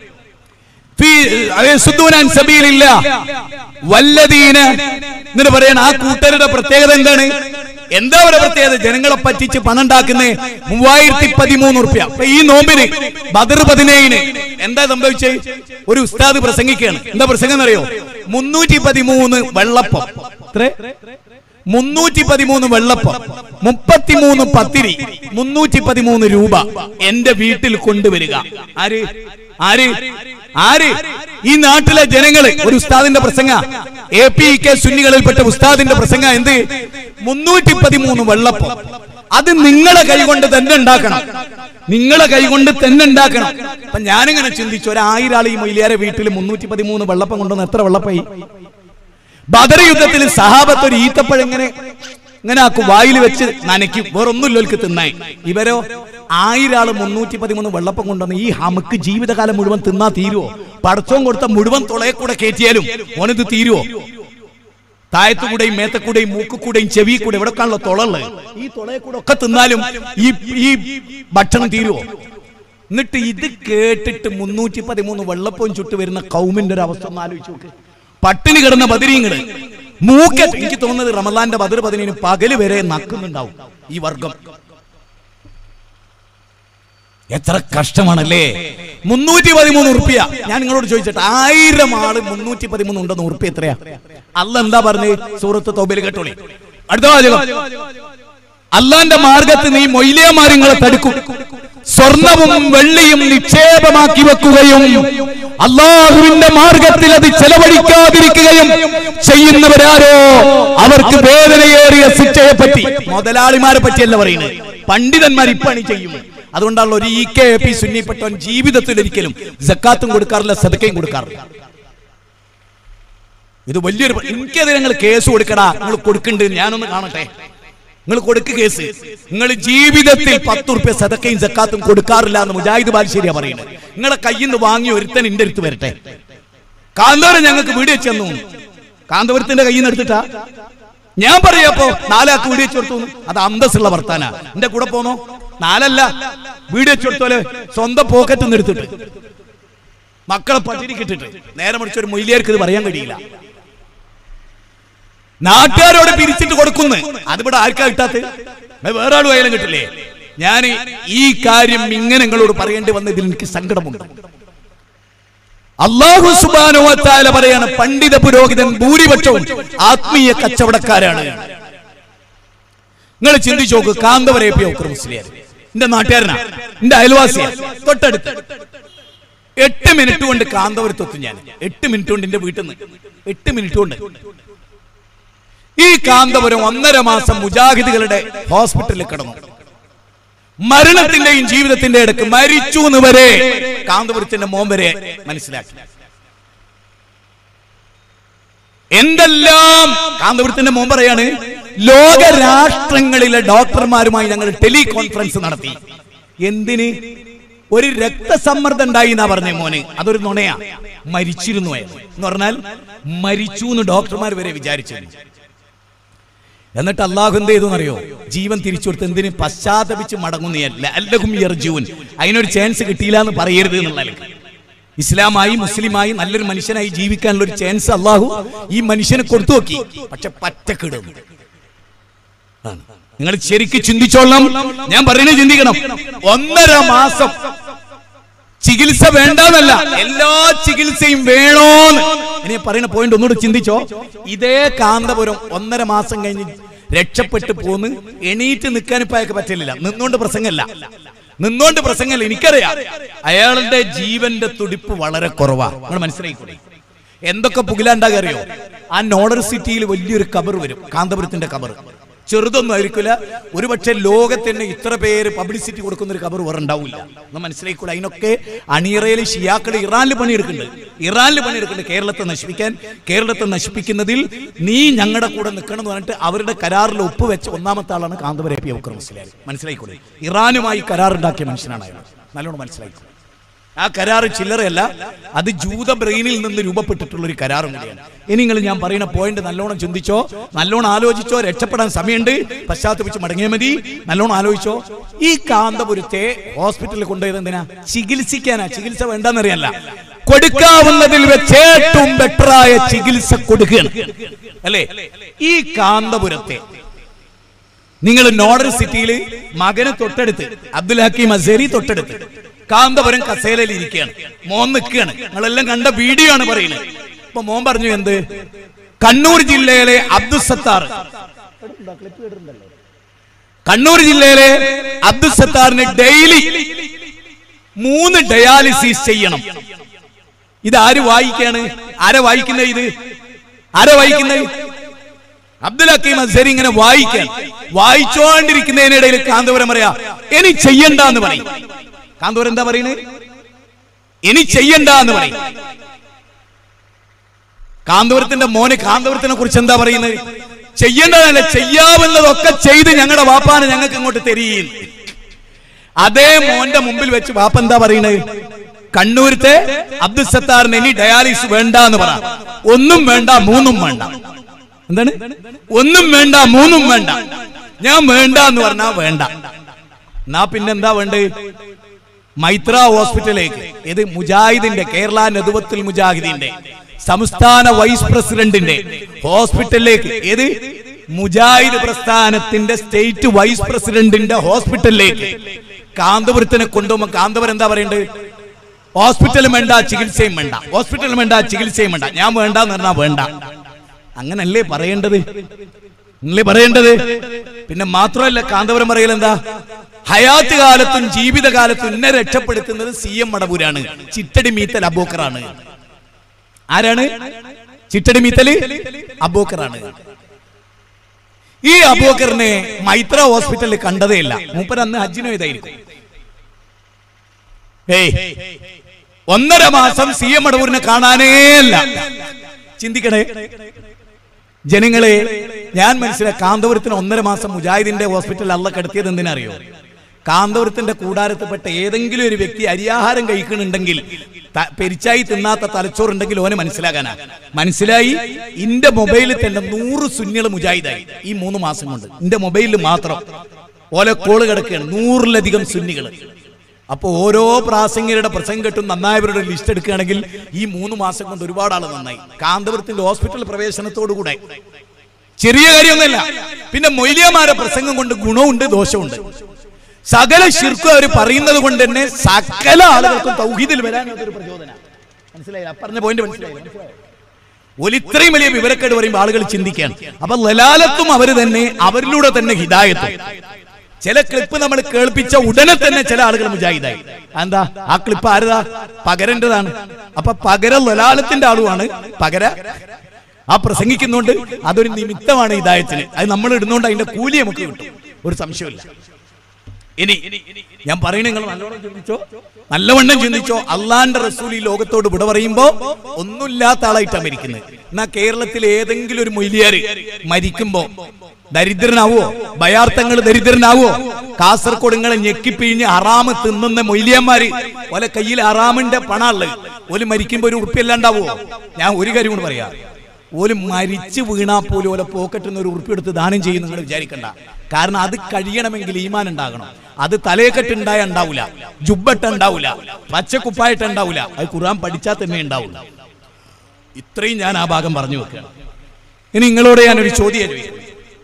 ഫീ- അത് യസുദ്ദൂന അൻ സബീലില്ല. വല്ലദീന എന്നിട്ട് പറയണ ആ കൂട്ടരുടെ പ്രത്യേകത എന്താണ് എന്താ അവരുടെ പ്രത്യേകത ജനങ്ങളെ പറ്റിച്ച് പണം ഉണ്ടാക്കുന്നേ മൂവായിരത്തി പതിമൂന്ന് റുപ്യ അപ്പൊ ഈ നോമ്പിന് ബദർ പതിനേഴിന് എന്താ സംഭവിച്ചേ ഒരു ഉസ്താദ് പ്രസംഗിക്കുകയാണ് എന്താ പ്രസംഗം എന്നറിയോ മുന്നൂറ്റി പതിമൂന്ന് വെള്ളപ്പം എത്രേ മുന്നൂറ്റി പതിമൂന്ന് വെള്ളപ്പം മുപ്പത്തിമൂന്ന് പത്തിരി മുന്നൂറ്റി പതിമൂന്ന് രൂപ എന്റെ വീട്ടിൽ കൊണ്ടുവരിക ആര് ആര് ആര് ഈ നാട്ടിലെ ജനങ്ങള് ഒരു ഉസ്താദിന്റെ പ്രസംഗ എ പി കെ സുന്നികളിൽപ്പെട്ട ഉസ്താദിന്റെ പ്രസംഗ എന്ത് മുന്നൂറ്റി പതിമൂന്ന് വെള്ളപ്പം അത് നിങ്ങളെ കൈകൊണ്ട് തന്നെ ഉണ്ടാക്കണം നിങ്ങളെ കൈകൊണ്ട് തന്നെ ഉണ്ടാക്കണം അപ്പൊ ഞാനിങ്ങനെ ചിന്തിച്ചു ഒരായിരം ആൾ ഈ മൊയിലിയാരെ വീട്ടിൽ മുന്നൂറ്റി പതിമൂന്ന് വെള്ളപ്പം കൊണ്ടുവന്ന് എത്ര വെള്ളപ്പായി ബദർ യുദ്ധത്തിൽ സഹാബത്ത് ഒരു ഈത്തപ്പഴം ഇങ്ങനെ ഇങ്ങനെ ആക്കും വായിൽ വെച്ച് നനയ്ക്കും വേറൊന്നുമില്ലോൽക്ക് തിന്നായി ഇവരോ ആയിരം ആള് മുന്നൂറ്റി പതിമൂന്ന് വെള്ളപ്പം കൊണ്ടുവന്ന് ഈ ഹമക്ക് ജീവിതകാലം മുഴുവൻ തിന്നാ തീരുവോ പടച്ചോം കൊടുത്ത മുഴുവൻ തുളയെ കൂടെ കയറ്റിയാലും ഓനിത് തീരുവോ താഴത്തുകൂടെയും മേത്തക്കൂടെയും മൂക്കുകൂടെയും ചെവി കൂടെ ഇവിടെ കാണുള്ള തുളകള് ഈ തുളയെ കൂടെ ഒക്കെ തിന്നാലും ഈ ഈ ഭക്ഷണം തീരുവോ എന്നിട്ട് ഇത് കേട്ടിട്ട് മുന്നൂറ്റി പതിമൂന്ന് വെള്ളപ്പവും ചുട്ട് വരുന്ന കൗമിന്റെ ഒരു അവസ്ഥ ഒന്ന് ആലോചിച്ച് നോക്ക് പട്ടിണി കിടന്ന ബദിരീങ്ങള് മൂക്ക എനിക്ക് തോന്നുന്നത് റമലാന്റെ ബദർ പതിനേന് പകല് വരെ നക്കുന്നുണ്ടാവും ഈ വർഗം എത്ര കഷ്ടമാണല്ലേ മുന്നൂറ്റി പതിമൂന്ന് ഉറുപ്പിയ ഞാൻ നിങ്ങളോട് ചോദിച്ചിട്ട് ആയിരം ആള് മുന്നൂറ്റി പതിമൂന്ന് ഉണ്ടെന്ന് ഉറുപ്പിയ എത്രയാ അല്ല എന്താ പറഞ്ഞ് സൂറത്ത് തോബിൽ കേട്ടോളി അടുത്ത വാചകം അള്ളാന്റെ മാർഗത്ത് നീ മൊയിലിയമാരിങ്ങളെ തടുക്കും സ്വർണവും വെള്ളിയും നിക്ഷേപമാക്കി വെക്കുകയും അള്ളാഹുവിന്റെ മാർഗത്തിൽ അത് ചെലവഴിക്കാതിരിക്കുകയും ചെയ്യുന്നവരാരോ അവർക്ക് വേദനയേറിയ ശിക്ഷയെ പറ്റി മുതലാളിമാരെ പറ്റിയല്ല പറയുന്നത് പണ്ഡിതന്മാർ ഇപ്പണി ചെയ്യും അതുകൊണ്ടാണല്ലോ ഒരു ഇ കെ എ പി സുന്നിപ്പെട്ടവൻ ജീവിതത്തിൽ ഒരിക്കലും ജക്കാത്തും കൊടുക്കാറില്ല സദക്കയും കൊടുക്കാറില്ല ഇത് വലിയൊരു പ- എനിക്കെതിരെ നിങ്ങൾ കേസ് കൊടുക്കടാ നിങ്ങൾ കൊടുക്കണ്ട് ഞാനൊന്ന് കാണട്ടെ നിങ്ങൾ കൊടുക്ക് കേസ് നിങ്ങൾ ജീവിതത്തിൽ പത്ത് റുപ്യ സദക്കയും സക്കാത്തും കൊടുക്കാറില്ല എന്ന് മുജാഹിദ് ബാലുശ്ശേരിയാ പറയുന്നത് നിങ്ങളെ കയ്യിൽ നിന്ന് വാങ്ങി ഒരുത്തൻ എന്റെ അടുത്ത് വരട്ടെ കാന്തപുരം ഞങ്ങൾക്ക് വീട് വെച്ച് തന്നു കാന്തപുരത്തിന്റെ കയ്യിൽ നിന്ന് എടുത്തിട്ടാ ഞാൻ പറയാപ്പോ നാലാക്ക് വീട് വെച്ച് കൊടുത്തു അത് അന്തസ്സുള്ള വർത്താനാ എന്റെ കൂടെ പോന്നോ നാലല്ല വീട് വെച്ച് കൊടുത്തോലെ സ്വന്തം പോക്കറ്റിൽ നിന്ന് എടുത്തിട്ട് മക്കളെ പട്ടിണിക്കിട്ടിട്ട് നേരെ മറിച്ച് ഒരു മൊയിലിയർക്ക് ഇത് പറയാൻ കഴിയില്ല നാട്ടുകാരോട് പിരിച്ചിട്ട് കൊടുക്കുന്നു അതിവിടെ ആർക്കാ കിട്ടാത്ത വേറെ ആളും ആയാലും കിട്ടില്ലേ ഞാൻ ഈ കാര്യം ഇങ്ങനെ നിങ്ങളോട് പറയേണ്ടി വന്നതിൽ എനിക്ക് സങ്കടമുണ്ട് അള്ളാഹു സുബാനുവത്താല പറയാണ് പണ്ഡിത പുരോഹിതൻ ഭൂരിപക്ഷവും ആത്മീയ കച്ചവടക്കാരാണ് നിങ്ങൾ ചിന്തിച്ചു നോക്ക് കാന്തവരെ മുസ്ലിയാർ എന്റെ നാട്ടുകാരനാ എന്റെ അയൽവാസിയാ തൊട്ടടുത്ത് എട്ട് മിനിറ്റ് കൊണ്ട് കാന്തപുരത്തെത്തും ഞാൻ എട്ട് മിനിറ്റ് കൊണ്ട് എന്റെ വീട്ടിൽ നിന്ന് എട്ട് മിനിറ്റ് കൊണ്ട് ഈ കാന്തപുരം ഒന്നര മാസം മുജാഹിദുകളുടെ ഹോസ്പിറ്റലിൽ കിടന്നു മരണത്തിന്റെയും ജീവിതത്തിന്റെ ഇടക്ക് മരിച്ചു എന്ന് വരെ കാന്തപുരത്തിന്റെ മോൻ വരെ മനസ്സിലാക്കി എന്തെല്ലാം കാന്തപുരത്തിന്റെ മോൻ പറയാണ് ലോക രാഷ്ട്രങ്ങളിലെ ഡോക്ടർമാരുമായി ഞങ്ങൾ ടെലികോൺഫറൻസ് നടത്തി എന്തിന് ഒരു രക്തസമ്മർദ്ദം ഉണ്ടായി എന്നാ പറഞ്ഞ മോന് അതൊരു നുണയാ മരിച്ചിരുന്നു അയാൾ എന്ന് പറഞ്ഞാൽ മരിച്ചു എന്ന് ഡോക്ടർമാർ വരെ വിചാരിച്ചിരുന്നു എന്നിട്ട് അള്ളാഹു എന്ത് ചെയ്തു അറിയോ ജീവൻ തിരിച്ചു കൊടുത്ത് എന്തിന് പശ്ചാത്തപിച്ച് മടങ്ങുന്നതല്ല അല്ലഹും യർജൂൻ അതിനൊരു ചാൻസ് കിട്ടിയില്ല എന്ന് പറയരുത് എന്നുള്ള നിലയ്ക്ക്. ഇസ്ലാമായി മുസ്ലിമായി നല്ലൊരു മനുഷ്യനായി ജീവിക്കാനുള്ള ഒരു ചാൻസ് അള്ളാഹു ഈ മനുഷ്യന് കൊടുത്തു നോക്കി പക്ഷെ പറ്റക്കിടുന്നു നിങ്ങൾ ശരിക്ക് ചിന്തിച്ചോളണം ഞാൻ പറയുന്നത് ചിന്തിക്കണം ഒന്നര മാസം ചികിത്സ വേണ്ടെന്നല്ല എല്ലാ ചികിത്സയും വേണോന്ന് ഇനി ഞാൻ പറയുന്ന പോയിന്റ് ഒന്നുകൂടി ചിന്തിച്ചോ ഇതേ കാന്തപുരം ഒന്നര മാസം കഴിഞ്ഞ് രക്ഷപ്പെട്ട് പോന്ന് എണീറ്റ് നിൽക്കാൻ ഇപ്പൊ അയാൾക്ക് പറ്റില്ല നിന്നുകൊണ്ട് പ്രസംഗമല്ല നിന്നുകൊണ്ട് പ്രസംഗമല്ല എനിക്കറിയാം അയാളുടെ ജീവന്റെ തുടിപ്പ് വളരെ കുറവാ നിങ്ങൾ മനസ്സിലായിക്കൂടെ എന്തൊക്കെ പുകിലാണ്ടാക അറിയോ ആ നോർഡർ സിറ്റിയിൽ വലിയൊരു കബർ വരും കാന്തപുരത്തിന്റെ കബർ ചെറുതൊന്നും ആയിരിക്കില്ല ഒരുപക്ഷെ ലോകത്തിന് ഇത്ര പേര് പബ്ലിസിറ്റി കൊടുക്കുന്ന ഒരു കബർ വേറെ ഉണ്ടാവില്ല ഒന്ന് മനസ്സിലായിക്കൂടെ അതിനൊക്കെ അണിയറയിൽ ഷിയാക്കൾ ഇറാനിൽ പണിയെടുക്കുന്നുണ്ട് ഇറാനിൽ പണിയെടുക്കുന്നുണ്ട് കേരളത്തെ നശിപ്പിക്കാൻ കേരളത്തെ നശിപ്പിക്കുന്നതിൽ നീ ഞങ്ങളുടെ കൂടെ നിൽക്കണം എന്ന് പറഞ്ഞിട്ട് അവരുടെ കരാറിൽ ഒപ്പുവെച്ച ഒന്നാമത്തെ ആളാണ് കാന്തപുര പി അബുക്കർ മുസ്ലിയാർ മനസ്സിലായിക്കൂടെ ഇറാനുമായി കരാറുണ്ടാക്കിയ മനുഷ്യനാണ് അയാൾ നല്ലോണം മനസ്സിലായിക്കോളൂ ആ കരാർ ചില്ലറയല്ല അത് ജൂത ബ്രെയിനിൽ നിന്ന് രൂപപ്പെട്ടിട്ടുള്ള ഒരു കരാറും കൂടിയാണ് ഇനി നിങ്ങൾ ഞാൻ പറയുന്ന പോയിന്റ് നല്ലോണം ചിന്തിച്ചോ നല്ലോണം ആലോചിച്ചോ രക്ഷപ്പെടാൻ സമയമുണ്ട് പശ്ചാത്തപിച്ച് മടങ്ങിയാൽ മതി നല്ലോണം ആലോചിച്ചോ ഈ കാന്തപുരത്തെ ഹോസ്പിറ്റലിൽ കൊണ്ടുപോയത് എന്തിനാ ചികിത്സിക്കാനാ ചികിത്സ വേണ്ടെന്നറിയല്ല കൊടുക്കാവുന്നതിൽ വെച്ച് ഏറ്റവും ബെറ്ററായ ചികിത്സ കൊടുക്കുകയാണ് അല്ലേ ഈ കാന്തപുരത്തെ നിങ്ങൾ നോർഡർ സിറ്റിയിൽ മകന് തൊട്ടടുത്ത് അബ്ദുൽ ഹക്കീം അസേരി തൊട്ടടുത്ത് കാന്തപുരം കസേരയിൽ ഇരിക്കുകയാണ് മോൻ നിൽക്കുകയാണ് നിങ്ങളെല്ലാം കണ്ട വീഡിയോ ആണ് പറയുന്നത് ഇപ്പൊ മോൻ പറഞ്ഞു എന്ത് കണ്ണൂർ ജില്ലയിലെ അബ്ദുൽ സത്താർ കണ്ണൂർ ജില്ലയിലെ അബ്ദുൽ സത്താറിന് ഡെയിലി മൂന്ന് ഡയാലിസിസ് ചെയ്യണം ഇത് ആര് വായിക്കാണ് ആരെ വായിക്കുന്നത് ഇത് ആരെ വായിക്കുന്നത് അബ്ദുൽ ഹക്കീം അസരി ഇങ്ങനെ വായിക്കാൻ വായിച്ചോണ്ടിരിക്കുന്നതിനിടയിൽ കാന്തപുരം പറയാ ഇനി ചെയ്യണ്ട എന്ന് പറയും കാന്തപുരം എന്താ പറയുന്നത് ഇനി ചെയ്യണ്ട എന്ന് പറയും കാന്തപുരത്തിന്റെ മോന് കാന്തപുരത്തിനെ കുറിച്ച് എന്താ പറയുന്നത് ചെയ്യേണ്ടതല്ല ചെയ്യാവുന്നതൊക്കെ ചെയ്ത് ഞങ്ങളുടെ വാപ്പാനെ ഞങ്ങൾക്ക് ഇങ്ങോട്ട് തരീൻ അതേ മോന്റെ മുമ്പിൽ വെച്ച് വാപ്പ എന്താ പറയുന്നത് കണ്ണൂരത്തെ അബ്ദുൽ സത്താറിന് ഇനി ഡയാലിസിസ് വേണ്ട എന്ന് പറ ഒന്നും വേണ്ട മൂന്നും വേണ്ട എന്താണ് ഒന്നും വേണ്ട മൂന്നും വേണ്ട ഞാൻ വേണ്ട എന്ന് പറഞ്ഞാ വേണ്ട എന്നാ പിന്നെന്താ വേണ്ടത് മൈത്ര ഹോസ്പിറ്റലിലേക്ക് ഇത് മുജാഹിദിന്റെ കേരള നെതുവത്തുൽ മുജാഹിദിന്റെ സംസ്ഥാന വൈസ് പ്രസിഡന്റിന്റെ ഹോസ്പിറ്റലിലേക്ക് ഏത് മുജാഹിദ് പ്രസ്ഥാനത്തിന്റെ സ്റ്റേറ്റ് വൈസ് പ്രസിഡന്റിന്റെ ഹോസ്പിറ്റലിലേക്ക് കാന്തപുരത്തിനെ കൊണ്ടുപോകുമ്പോൾ കാന്തപുരം എന്താ പറയണ്ടത് ഹോസ്പിറ്റലും വേണ്ട ചികിത്സയും വേണ്ട ഹോസ്പിറ്റലും വേണ്ട ചികിത്സയും വേണ്ട ഞാൻ വേണ്ട എന്ന് പറഞ്ഞാൽ വേണ്ട അങ്ങനല്ലേ പറയേണ്ടത് നിങ്ങളെ പറയേണ്ടത് പിന്നെ മാത്രമല്ല കാന്തപുരം പറയൽ എന്താ ഹയാത്ത് കാലത്തും ജീവിതകാലത്തും എന്നെ രക്ഷപ്പെടുത്തുന്നത് സി എം മടപൂരാണ് ചിറ്റടി മീത്തൽ അബൂക്കറാണ് ആരാണ് ചിറ്റടി മീത്തല് അബൂക്കറാണ് ഈ അബൂക്കറിനെ മൈത്ര ഹോസ്പിറ്റലിൽ കണ്ടതേ ഇല്ല മൂപ്പർ അന്ന് ഹജ്ജിനോ ഇതായിരിക്കും ഏയ് ഒന്നര മാസം സി എം മടവൂരിനെ കാണാനേ അല്ല ചിന്തിക്കണേ ജനങ്ങളെ ഞാൻ മനസ്സിലാക്കി കാന്തപുരത്തിന് ഒന്നര മാസം മുജാഹിദിന്റെ ഹോസ്പിറ്റലിൽ അള്ള കിടത്തിയത് എന്തിനറിയോ കാന്തപുരത്തിന്റെ കൂടാരത്തിൽപ്പെട്ട ഏതെങ്കിലും ഒരു വ്യക്തി അരിയാഹാരം കഴിക്കുന്നുണ്ടെങ്കിൽ ത- പെരിച്ചായി തിന്നാത്ത തലച്ചോറുണ്ടെങ്കിൽ ഓനെ മനസ്സിലാകാനാ മനസ്സിലായി ഇന്റെ മൊബൈലിൽ തന്നെ നൂറ് സുന്നികൾ മുജാഹിദായി ഈ മൂന്ന് മാസം കൊണ്ട് ഇന്റെ മൊബൈലിൽ മാത്രം ഓലെ കോള് കിടക്കുകയാണ് നൂറിലധികം സുന്നികൾ അപ്പൊ ഓരോ പ്രാസംഗികരുടെ പ്രസംഗം കേട്ടും നന്നായവരുടെ ലിസ്റ്റ് എടുക്കുകയാണെങ്കിൽ ഈ മൂന്ന് മാസം കൊണ്ട് ഒരുപാട് ആള് നന്നായി കാന്തപുരത്തിന്റെ ഹോസ്പിറ്റൽ പ്രവേശനത്തോടുകൂടെ ചെറിയ കാര്യമൊന്നുമില്ല പിന്നെ മൊയ്ലിയമാരെ പ്രസംഗം കൊണ്ട് ഗുണമുണ്ട് ദോഷമുണ്ട് സകല ശിർക്കും അവർ പറയുന്നത് കൊണ്ട് തന്നെ സകല ആളുകൾക്കും തൗഹീദിൽ വരാൻ അതൊരു പ്രചോദനം മനസ്സിലായി പറഞ്ഞ പോയിന്റ് മനസ്സിലായി ഒരു ഇത്രയും വലിയ വിവരക്കേട് പറയുമ്പോൾ ആളുകൾ ചിന്തിക്കുകയാണ് അപ്പൊ ലലാലത്തും അവർ തന്നെ അവരിലൂടെ തന്നെ ഹിദായത്തും ചില ക്ലിപ്പ് നമ്മൾ കേൾപ്പിച്ച ഉടനെ തന്നെ ചില ആളുകൾ മുജാഹിദായി എന്താ ആ ക്ലിപ്പ് ആരതാ പകരന്റേതാണ് അപ്പൊ പകര ലലാലത്തിന്റെ ആളുമാണ് പകര ആ പ്രസംഗിക്കുന്നുണ്ട് അതൊരു നിമിത്തമാണ് ഹിദായത്തിന് അത് നമ്മൾ ഇടുന്നോണ്ട് അതിന്റെ കൂലി നമുക്ക് കിട്ടും ഒരു സംശയമില്ല ഇനി ഞാൻ പറയണ നിങ്ങൾ നല്ലോണം ചിന്തിച്ചോ നല്ലവണ്ണം ചിന്തിച്ചോ അള്ളാന്റെ റസൂൽ ഈ ലോകത്തോട് വിട പറയുമ്പോ ഒന്നുമില്ലാത്ത ആളായിട്ടാണ് മരിക്കുന്നത് എന്നാ കേരളത്തിൽ ഏതെങ്കിലും ഒരു മൊയ്ലിയാര് മരിക്കുമ്പോ ദരിദ്രനാവോ ഭയാർത്ഥങ്ങൾ ദരിദ്രനാവോ കാസർഗോഡ് നിങ്ങളെ ഞെക്കിപ്പിഴിഞ്ഞ് അറാമ് തിന്നുന്ന മൊയ്ലിയന്മാര് ഓലെ കയ്യിൽ അറാമിന്റെ പണുള്ളത് ഓല് മരിക്കുമ്പോ ഒരു ഉറുപ്പിയല്ലാണ്ടാവോ ഞാൻ ഒരു കാര്യം കൂടെ പറയാം ഓല് മരിച്ചു വീണാ പോലും ഓലെ പോക്കറ്റിൽ നിന്ന് ഒരു ഉറുപ്പി എടുത്ത് ദാനം ചെയ്യും നിങ്ങൾ വിചാരിക്കണ്ട കാരണം അത് കഴിയണമെങ്കിൽ ഈമാൻ ഉണ്ടാകണം അത് തലയെക്കെട്ട് ഉണ്ടായ ഉണ്ടാവൂല ജുബട്ട് ഉണ്ടാവൂല പച്ചക്കുപ്പായിട്ട് ഉണ്ടാവൂല അത് ഖുർആൻ പഠിച്ചാൽ തന്നെ ഉണ്ടാവൂല ഇത്രയും ഞാൻ ആ ഭാഗം പറഞ്ഞു വെക്കുകയാണ് ഇനി നിങ്ങളോട് ഞാൻ ഒരു ചോദ്യം ചോദിക്കുന്നു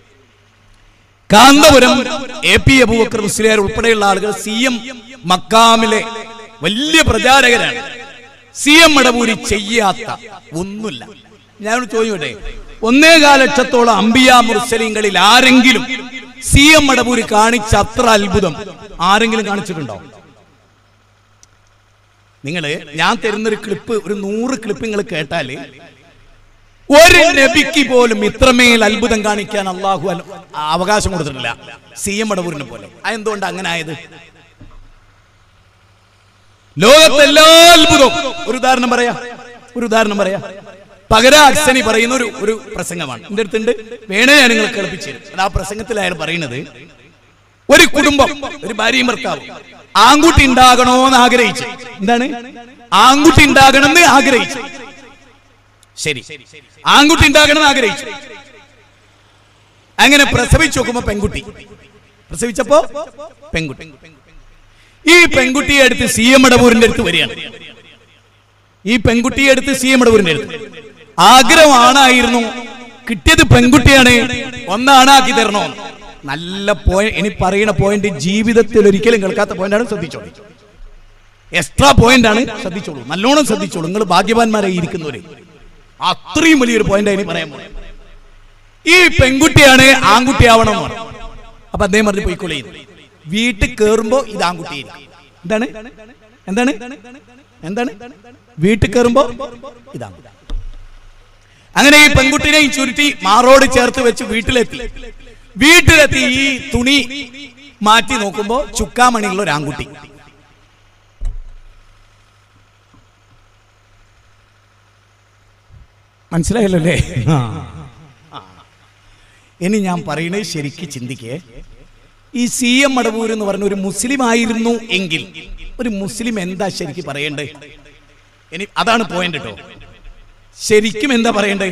കാന്തപുരം എ പി അബൂബക്കർ മുസ്ലിയാർ ഉൾപ്പെടെയുള്ള ആളുകൾ സി എം മക്കാമിലെ വലിയ പ്രചാരകരാണ് സി എം മടവൂരി ചെയ്യാത്ത ഒന്നുമില്ല ഞാനൊരു ചോദിക്കട്ടെ ഒന്നേകാല ലക്ഷത്തോളം അമ്പിയ മുർസലിങ്ങളിൽ ആരെങ്കിലും സി എം മടവൂരി കാണിച്ച അത്ര അത്ഭുതം ആരെങ്കിലും കാണിച്ചിട്ടുണ്ടോ നിങ്ങള് ഞാൻ തരുന്നൊരു ക്ലിപ്പ് ഒരു നൂറ് ക്ലിപ്പ് നിങ്ങൾ കേട്ടാല് ഒരു നബിക്ക് പോലും ഇത്രമേൽ അത്ഭുതം കാണിക്കാൻ അള്ളാഹു അൽ- അവകാശം കൊടുത്തിട്ടില്ല സി എം മടവൂരിനെ പോലെ അതെന്തുകൊണ്ട് അങ്ങനെ ആയത് ലോകത്തെ എല്ലാ അത്ഭുതവും ഒരു ഉദാഹരണം പറയാ ഒരു ഉദാഹരണം പറയാ പകര അക്സനി പറയുന്ന ഒരു ഒരു പ്രസംഗമാണ് എന്റെ അടുത്തുണ്ട് വേണേ ഞാൻ നിങ്ങൾ കേൾപ്പിച്ചു തരും. അത് ആ പ്രസംഗത്തിൽ അയാൾ പറയുന്നത് ഒരു കുടുംബം ഒരു ഭാര്യയും ഭർത്താവും ആൺകുട്ടി ഉണ്ടാകണോ എന്ന് ആഗ്രഹിച്ചു എന്താണ് ആൺകുട്ടി ഉണ്ടാകണം എന്ന് ആഗ്രഹിച്ചു ശരി ആൺകുട്ടി ഉണ്ടാകണം എന്ന് ആഗ്രഹിച്ചു അങ്ങനെ പ്രസവിച്ചു നോക്കുമ്പോ പെൺകുട്ടി പ്രസവിച്ചപ്പോ പെൺകുട്ടി ഈ പെൺകുട്ടിയെ അടുത്ത് സി എം ഇടപൂരിന്റെ അടുത്ത് വരികയാണ് ഈ പെൺകുട്ടിയെ അടുത്ത് സി എം ഇടപൂരിന്റെ അടുത്ത് ആഗ്രഹമാണായിരുന്നു കിട്ടിയത് പെൺകുട്ടിയാണ് ഒന്നാണാക്കി തരണോ നല്ല പോയിന്റ് ഇനി പറയുന്ന പോയിന്റ് ജീവിതത്തിൽ ഒരിക്കലും കേൾക്കാത്ത പോയിന്റാണ് ശ്രദ്ധിച്ചോളൂ എക്സ്ട്രാ പോയിന്റ് ആണ് ശ്രദ്ധിച്ചോളൂ നല്ലോണം ശ്രദ്ധിച്ചോളൂ നിങ്ങൾ ഭാഗ്യവാന്മാരായി ഇരിക്കുന്നവര് അത്രയും വലിയൊരു പോയിന്റ് ഇനി പറയാൻ പോകുന്നത് ഈ പെൺകുട്ടിയാണ് ആൺകുട്ടിയാവണം എന്ന് പറഞ്ഞു അപ്പൊ അദ്ദേഹം പറഞ്ഞു പോയിക്കൊള്ളി വീട്ടിൽ കയറുമ്പോ ഇത് ആൺകുട്ടിയായിരിക്കും എന്താണ് എന്താണ് എന്താണ് വീട്ടിൽ കയറുമ്പോ ഇതാണ് അങ്ങനെ ഈ പെൺകുട്ടിനെയും ചുരുട്ടി മാറോട് ചേർത്ത് വെച്ച് വീട്ടിലെത്തി വീട്ടിലെത്തി ഈ തുണി മാറ്റി നോക്കുമ്പോ ചുക്കാമണിയുള്ള ഒരു ആൺകുട്ടി മനസ്സിലായല്ലോ അല്ലേ ഇനി ഞാൻ പറയുന്നത് ശരിക്ക് ചിന്തിക്കേ ഈ സി എം മടവൂർ എന്ന് പറഞ്ഞ ഒരു മുസ്ലിം ആയിരുന്നു എങ്കിൽ ഒരു മുസ്ലിം എന്താ ശരിക്ക് പറയണ്ടേ ഇനി അതാണ് പോയിന്റ് കേട്ടോ ശരിക്കും എന്താ പറയണ്ടേ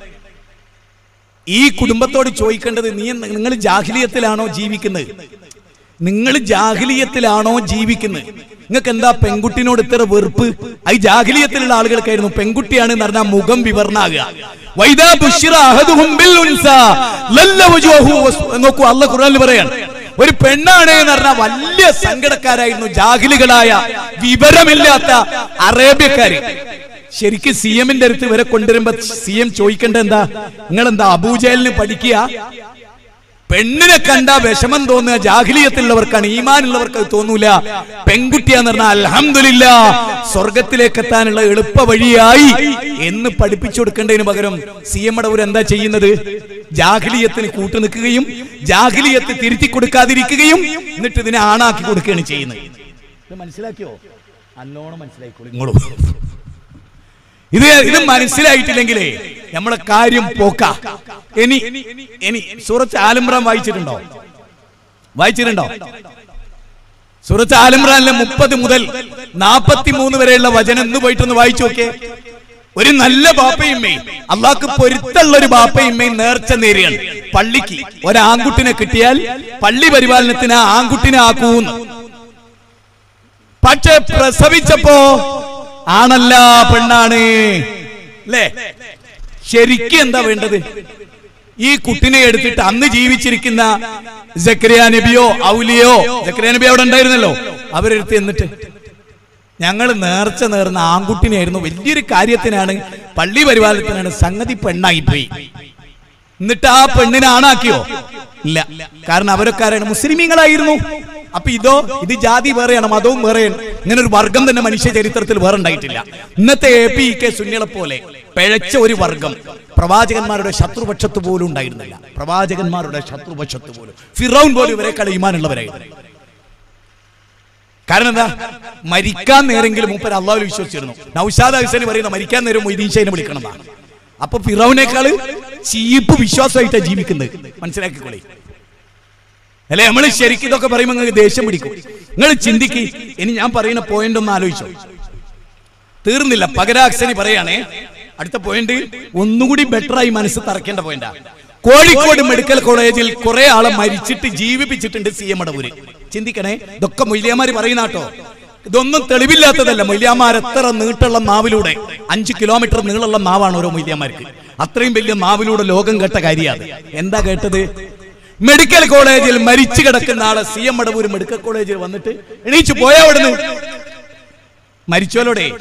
ഈ കുടുംബത്തോട് ചോദിക്കേണ്ടത് നീ നിങ്ങൾ ജാഹിലിയത്തിലാണോ ജീവിക്കുന്നത് നിങ്ങൾ ജാഹിലിയത്തിലാണോ ജീവിക്കുന്നത് നിങ്ങൾക്ക് എന്താ പെൺകുട്ടിനോട് ഇത്ര വെറുപ്പ് ഈ ജാഹിലിയത്തിലുള്ള ആളുകൾക്കായിരുന്നു പെൺകുട്ടിയാണ് എന്ന് പറഞ്ഞാൽ മുഖം വിവർണാകുക വൈദാ ബുശ്ശിറ അഹദുഹും ബിൽ ഉൻസാ ലല്ല വജൂഹു വസ്- നോക്കൂ അള്ളാഹ് ഖുർആനിൽ പറയാണ് ഒരു പെണ്ണാണ് എന്ന് പറഞ്ഞാൽ വലിയ സങ്കടക്കാരായിരുന്നു ജാഹിലുകളായ വിവരമില്ലാത്ത അറേബ്യക്കാര് ശരിക്കും സി എമ്മിന്റെ അടുത്ത് ഇവരെ കൊണ്ടുവരുമ്പോ സി എം ചോദിക്കേണ്ട എന്താ നിങ്ങൾ എന്താ അബൂജലിന് പഠിക്കുക പെണ്ണിനെ കണ്ട വിഷമം തോന്നുക ജാഹിലിയത്തിലുള്ളവർക്കാണ് ഈമാനുള്ളവർക്ക് അത് തോന്നൂല പെൺകുട്ടിയാന്ന് പറഞ്ഞാൽ അൽഹംദുലില്ല സ്വർഗത്തിലേക്ക് എത്താനുള്ള എളുപ്പ വഴിയായി എന്ന് പഠിപ്പിച്ചു കൊടുക്കേണ്ടതിന് പകരം സി എം ഒരു എന്താ ചെയ്യുന്നത് ജാഹിലിയത്തിന് കൂട്ടു നിൽക്കുകയും ജാഹിലിയത്ത് തിരുത്തി കൊടുക്കാതിരിക്കുകയും എന്നിട്ട് ഇതിനെ ആണാക്കി കൊടുക്കുകയാണ് ചെയ്യുന്നത് ഇത് മനസ്സിലാക്കിയോ നല്ലോണം മനസ്സിലാക്കിക്കോളൂ ഇങ്ങോട്ടും ഇത് ഇത് മനസ്സിലായിട്ടില്ലെങ്കിലേ നമ്മളെ കാര്യം പോക്ക ഇനി ഇനി സൂറത്ത് ആലിമ്രാൻ വായിച്ചിട്ടുണ്ടോ വായിച്ചിട്ടുണ്ടോ സൂറത്ത് ആലിമ്രാനിലെ മുപ്പത് മുതൽ നാപ്പത്തി മൂന്ന് വരെയുള്ള വചനം എന്ന് പോയിട്ടൊന്ന് വായിച്ചു നോക്കേ ഒരു നല്ല ബാപ്പയമ്മയും അള്ളാഹ്ക്ക് പൊരുത്തുള്ള ഒരു ബാപ്പയമ്മയും നേർച്ച നേരിയാണ് പള്ളിക്ക് ഒരു ആൺകുട്ടിനെ കിട്ടിയാൽ പള്ളി പരിപാലനത്തിന് ആ ആൺകുട്ടിനെ ആക്കൂന്ന് പക്ഷെ പ്രസവിച്ചപ്പോ ആണല്ല പെണ്ണാണ് അല്ലേ ശരിക്കും എന്താ വേണ്ടത് ഈ കുട്ടിനെ എടുത്തിട്ട് അന്ന് ജീവിച്ചിരിക്കുന്ന ജക്കരിയ നബിയോ ഔലിയോ ജക്കരിയ നബി അവിടെ ഉണ്ടായിരുന്നല്ലോ അവരെടുത്ത് എന്നിട്ട് ഞങ്ങൾ നേർച്ച നേർന്ന ആൺകുട്ടിനെയായിരുന്നു വലിയൊരു കാര്യത്തിനാണ് പള്ളി പരിപാലനത്തിനാണ് സംഗതി പെണ്ണായി പോയി എന്നിട്ട് ആ പെണ്ണിനെ ആണാക്കിയോ ഇല്ല കാരണം അവരൊക്കെ ആരാണ് മുസ്ലിമീങ്ങളായിരുന്നു അപ്പൊ ഇതോ ഇത് ജാതി വേറെയാണ് മതവും വേറെയാണ് ഇങ്ങനെ ഒരു വർഗം തന്നെ മനുഷ്യ ചരിത്രത്തിൽ വേറെ ഉണ്ടായിട്ടില്ല ഇന്നത്തെ എ പി കെ സുന്നികളെ പോലെ പിഴച്ച ഒരു വർഗം പ്രവാചകന്മാരുടെ ശത്രുപക്ഷത്ത് പോലും ഉണ്ടായിരുന്നില്ല പ്രവാചകന്മാരുടെ ശത്രുപക്ഷത്ത് പോലും ഫിറൌൻ പോലും ഇവരെക്കാൾ ഈമാനുള്ളവരായിരുന്നു കാരണം എന്താ മരിക്കാൻ നേരെങ്കിലും മൂപ്പർ അള്ളാഹുൽ വിശ്വസിച്ചിരുന്നു നൗഷാദ് ഹുസൈൻ പറയുന്ന മരിക്കാൻ നേരം മൊയ്തീൻ ഷൈനെ വിളിക്കണം എന്നാണ് അപ്പൊ ഫിറൌനേക്കാള് ചീപ്പ് വിശ്വാസമായിട്ടാണ് ജീവിക്കുന്നത് മനസ്സിലാക്കിക്കൊള്ളി അല്ലെ നമ്മൾ ശരിക്കും ഇതൊക്കെ പറയുമ്പോൾ നിങ്ങൾക്ക് ദേഷ്യം പിടിക്കും നിങ്ങൾ ചിന്തിക്ക് ഇനി ഞാൻ പറയുന്ന പോയിന്റ് ഒന്ന് ആലോചിച്ചോ തീർന്നില്ല പകരാക്സനി പറയാണേ അടുത്ത പോയിന്റ് ഒന്നുകൂടി ബെറ്റർ ആയി മനസ്സ് തറക്കേണ്ട പോയിന്റാ കോഴിക്കോട് മെഡിക്കൽ കോളേജിൽ കുറെ ആളെ മരിച്ചിട്ട് ജീവിപ്പിച്ചിട്ടുണ്ട് സി എം അടവൂര് ചിന്തിക്കണേ ഇതൊക്കെ മൊയ്ലിയാമാര് പറയുന്ന കേട്ടോ ഇതൊന്നും തെളിവില്ലാത്തതല്ല മൊയ്ലിയാമാർ എത്ര നീട്ടുള്ള നാവിലൂടെ അഞ്ച് കിലോമീറ്റർ നീളമുള്ള നാവാണ് ഓരോ മൊയ്ലിയാമാർക്ക് അത്രയും വലിയ നാവിലൂടെ ലോകം കേട്ട കാര്യമാണ് എന്താ കേട്ടത് മെഡിക്കൽ കോളേജിൽ മരിച്ചു കിടക്കുന്ന ആളെ സി എം അടവൂര് മെഡിക്കൽ കോളേജിൽ വന്നിട്ട് എണീച്ചു പോയാ അവിടുന്ന് മരിച്ചോലോടെ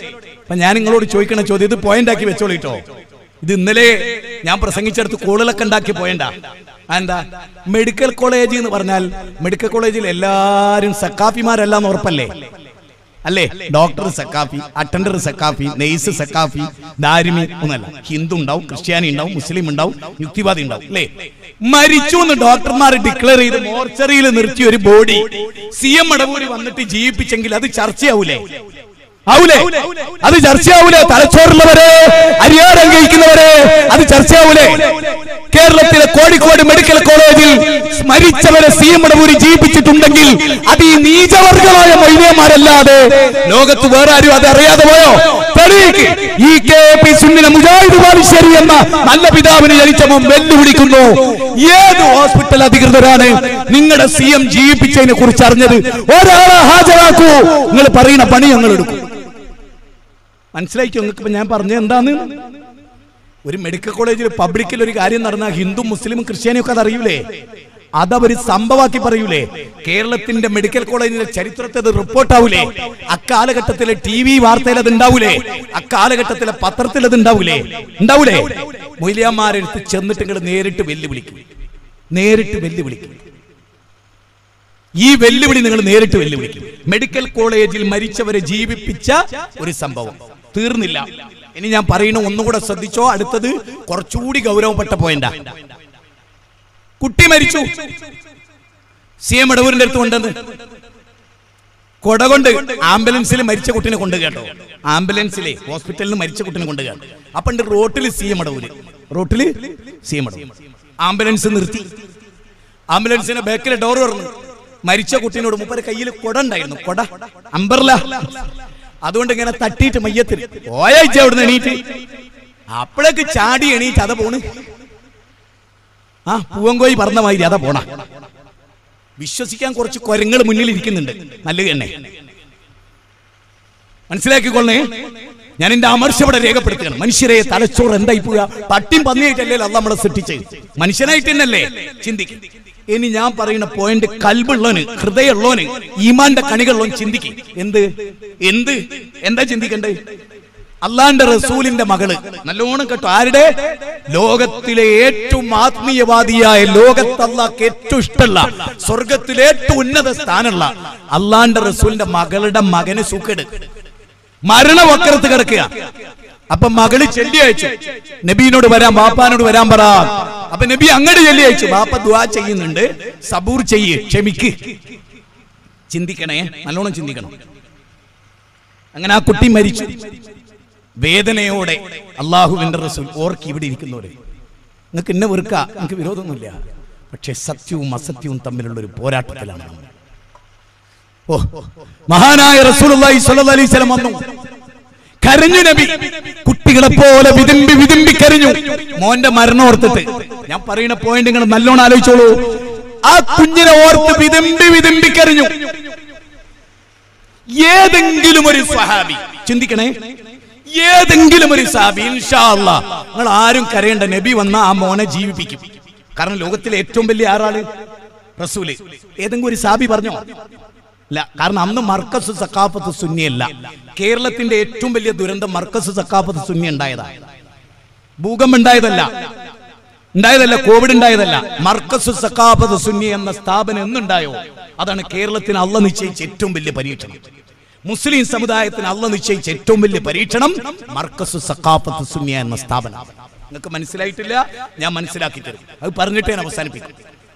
അപ്പൊ ഞാൻ നിങ്ങളോട് ചോദിക്കണ ചോദ്യം ഇത് പോയിന്റ് ആക്കി വെച്ചോളിട്ടോ ഇത് ഇന്നലെ ഞാൻ പ്രസംഗിച്ചെടുത്ത് കോളുകളൊക്കെ ഉണ്ടാക്കി പോയണ്ട എന്താ മെഡിക്കൽ കോളേജ് എന്ന് പറഞ്ഞാൽ മെഡിക്കൽ കോളേജിൽ എല്ലാരും സക്കാഫിമാരല്ല എന്ന് ഉറപ്പല്ലേ അല്ലേ ഡോക്ടർ സക്കാഫി അറ്റൻഡർ സക്കാഫി നെയ്സ് സക്കാഫി ദാരിമി ഒന്നല്ല ഹിന്ദു ഉണ്ടാവും ക്രിസ്ത്യാനി ഉണ്ടാവും മുസ്ലിം ഉണ്ടാവും യുക്തിവാദി ഉണ്ടാവും അല്ലേ മരിച്ചു എന്ന് ഡോക്ടർമാർ ഡിക്ലെയർ ചെയ്ത് മോർച്ചറിയിൽ നിർത്തിയ ഒരു ബോഡി സി എം മടവൂരി വന്നിട്ട് ജീവിപ്പിച്ചെങ്കിൽ അത് ചർച്ചയാവൂലേ ആവൂലേ അത് ചർച്ചയാവൂലേ തലച്ചോറുള്ളവരെ അരിയാരം കഴിക്കുന്നവരെ അത് ചർച്ചയാവൂലേ കേരളത്തിലെ കോഴിക്കോട് മെഡിക്കൽ കോളേജിൽ മരിച്ചവരെ സി എം മടവൂരി ജീവിപ്പിച്ചിട്ടുണ്ടെങ്കിൽ അത് ഈ നീചവർഗമായ മൊയ്യന്മാരല്ലാതെ ലോകത്ത് വേറെ ആരും അത് അറിയാതെ പോയോ തെളിയിക്ക് ഈ കെ പി സുന്നിന മുജാഹിദ് ബാലുശ്ശേരി എന്ന നല്ല പിതാവിന് ജനിച്ചവൻ വെല്ലുവിളിക്കുന്നു ഏത് ഹോസ്പിറ്റൽ അധികൃതരാണ് നിങ്ങളുടെ സി എം ജീവിപ്പിച്ചതിനെ കുറിച്ച് അറിഞ്ഞത് ഒരാളെ ഹാജരാക്കൂ നിങ്ങൾ പറയുന്ന പണി ഞങ്ങൾ എടുക്കും മനസ്സിലായിക്കോ നിങ്ങൾക്ക് ഇപ്പൊ ഞാൻ പറഞ്ഞത് എന്താന്ന് ഒരു മെഡിക്കൽ കോളേജിൽ പബ്ലിക്കിൽ ഒരു കാര്യം നടന്ന ഹിന്ദു മുസ്ലിം ക്രിസ്ത്യാനിയും ഒക്കെ അതറിയൂലേ അതവര് സംഭവാക്കി പറയൂലേ കേരളത്തിന്റെ മെഡിക്കൽ കോളേജിന്റെ ചരിത്രത്തെ അത് റിപ്പോർട്ടാവൂലേ അക്കാലഘട്ടത്തിലെ ടി വി വാർത്തയിൽ അത് ഉണ്ടാവൂലേ അക്കാലഘട്ടത്തിലെ പത്രത്തിൽ അത് ഉണ്ടാവൂലേ ഉണ്ടാവൂലേ മൊയ്ലിയാമാരെടുത്ത് ചെന്നിട്ട് നിങ്ങൾ നേരിട്ട് വെല്ലുവിളിക്കും നേരിട്ട് വെല്ലുവിളിക്കും ഈ വെല്ലുവിളി നിങ്ങൾ നേരിട്ട് വെല്ലുവിളിക്കും മെഡിക്കൽ കോളേജിൽ മരിച്ചവരെ ജീവിപ്പിച്ച ഒരു സംഭവം തീർന്നില്ല ഇനി ഞാൻ പറയുന്ന ഒന്നുകൂടെ ശ്രദ്ധിച്ചോ അടുത്തത് കുറച്ചുകൂടി ഗൗരവപ്പെട്ട പോയിന്റാ കുട്ടി മരിച്ചു സി എം ഇടവൂരിന്റെ അടുത്ത് കൊണ്ടെന്ന് കൊട കൊണ്ട് ആംബുലൻസിൽ മരിച്ച കുട്ടിനെ കൊണ്ട് കേട്ടോ ആംബുലൻസിലെ ഹോസ്പിറ്റലിൽ മരിച്ച കുട്ടിനെ കൊണ്ട് കേട്ടോ അപ്പൊ ഉണ്ട് റോട്ടിൽ സി എം ഇടവൂര് റോട്ടില് സി എം ഇടവൂര് ആംബുലൻസ് നിർത്തി ആംബുലൻസിന്റെ ബാക്കിലെ ഡോർ തുറന്നു മരിച്ച കുട്ടീനോട് മുപ്പര് കയ്യിൽ കൊട ഉണ്ടായിരുന്നു കൊട അമ്പർല അതുകൊണ്ട് ഇങ്ങനെ തട്ടിയിട്ട് മയ്യത്തിൽ ഓയാഴ്ച അവിടുന്ന് എണീറ്റ് അപ്പോഴേക്ക് ചാടി എണീറ്റ് അത പോണ് ആ പൂവങ്കോയി പറഞ്ഞ മാതിരി അതാ പോണ വിശ്വസിക്കാൻ കുറച്ച് കൊരങ്ങൾ മുന്നിൽ ഇരിക്കുന്നുണ്ട് നല്ല എണ്ണെ മനസ്സിലാക്കിക്കൊള്ളേ ഞാൻ എന്റെ അമർശ ഇവിടെ രേഖപ്പെടുത്തുകയാണ് മനുഷ്യരെ തലച്ചോറ് എന്തായി പോവുക പട്ടിയും പന്നിയായിട്ടല്ലേ അല്ല നമ്മളെ സൃഷ്ടിച്ച് മനുഷ്യനായിട്ട് തന്നെയല്ലേ ചിന്തിക്കും ഇനി ഞാൻ പറയുന്ന പോയിന്റ് കൽബുള്ളവന് ഹൃദയമുള്ളവന് ഈമാന്റെ കണികളുള്ളവൻ ചിന്തിക്കും എന്ത് എന്ത് എന്താ ചിന്തിക്കണ്ടേ അള്ളാന്റെ റസൂലിന്റെ മകള് നല്ലോണം കേട്ടോ ആരുടെ ലോകത്തിലെ ഏറ്റവും ആത്മീയവാദിയായ ലോകത്ത് അള്ളാഹ്ക്ക് ഏറ്റവും ഇഷ്ടമുള്ള സ്വർഗത്തിലെ ഏറ്റവും ഉന്നത സ്ഥാനമുള്ള അള്ളാന്റെ റസൂലിന്റെ മകളുടെ മകന് സുഖെട് മരണവക്കരത്ത് കിടക്കുക അപ്പൊ മകള് ചെല്ലി അയച്ചു നബീനോട് വരാൻ ബാപ്പാനോട് വരാൻ പറ അപ്പൊ നബി അങ്ങോട്ട് ചെല്ലി അയച്ചു ബാപ്പ ദുആ ചെയ്യുന്നുണ്ട് സബൂർ ചെയ്യ് ക്ഷമിക്ക് ചിന്തിക്കണേ നല്ലോണം ചിന്തിക്കണം അങ്ങനെ ആ കുട്ടി മരിച്ചു വേദനയോടെ അള്ളാഹുവിന്റെ റസൂൽ ഓർക്ക് ഇവിടെ ഇരിക്കുന്നവരെ നിങ്ങൾക്ക് എന്നെ വെറുക്ക നിങ്ങൾക്ക് വിരോധമൊന്നുമില്ല പക്ഷെ സത്യവും അസത്യവും തമ്മിലുള്ള ഒരു പോരാട്ടത്തിലാണ് നമ്മൾ ഓ മഹാനായ റസൂലുള്ളാഹി സ്വല്ലല്ലാഹി അലൈഹി വസല്ലം വന്നു കരഞ്ഞു നബി കുട്ടികളെ പോലെ വിതുമ്പി വിതുമ്പി കരഞ്ഞു മോന്റെ മരണം ഓർത്തിട്ട് ഞാൻ പറയുന്ന പോയിന്റ് നിങ്ങൾ നല്ലോണം ആലോചിച്ചോളൂ ആ കുഞ്ഞിനെ ഓർത്ത് വിതുമ്പി വിതുമ്പി കരഞ്ഞു ഏതെങ്കിലും ഒരു സ്വഹാബി ചിന്തിക്കണേ ഏതെങ്കിലും ഒരു സഹാബി ഇൻഷാ അല്ലാ നിങ്ങൾ ആരും കരയേണ്ട നബി വന്ന ആ മോനെ ജീവിപ്പിക്കും കാരണം ലോകത്തിലെ ഏറ്റവും വലിയ ആരാള് റസൂല് ഏതെങ്കിലും ഒരു സാബി പറഞ്ഞോ അല്ല കാരണം അന്ന് മർക്കസ് സക്കാഫത്ത് സുന്നിയല്ല കേരളത്തിന്റെ ഏറ്റവും വലിയ ദുരന്തം മർക്കസ് സക്കാഫത്ത് സുന്നി ഉണ്ടായതാ ഭൂകമ്പം ഉണ്ടായതല്ല ഉണ്ടായതല്ല കോവിഡ് ഉണ്ടായതല്ല മർക്കസ് സക്കാഫത്ത് സുന്നി എന്ന സ്ഥാപനം എന്നുണ്ടായോ അതാണ് കേരളത്തിന് അള്ള നിശ്ചയിച്ച ഏറ്റവും വലിയ പരീക്ഷണം മുസ്ലിം സമുദായത്തിന് അള്ള നിശ്ചയിച്ച ഏറ്റവും വലിയ പരീക്ഷണം മർക്കസ് സക്കാഫത്ത് സുന്നിയ എന്ന സ്ഥാപനം നിങ്ങൾക്ക് മനസ്സിലായിട്ടില്ല ഞാൻ മനസ്സിലാക്കി തരും അത് പറഞ്ഞിട്ട് ഞാൻ അവസാനിപ്പിക്കും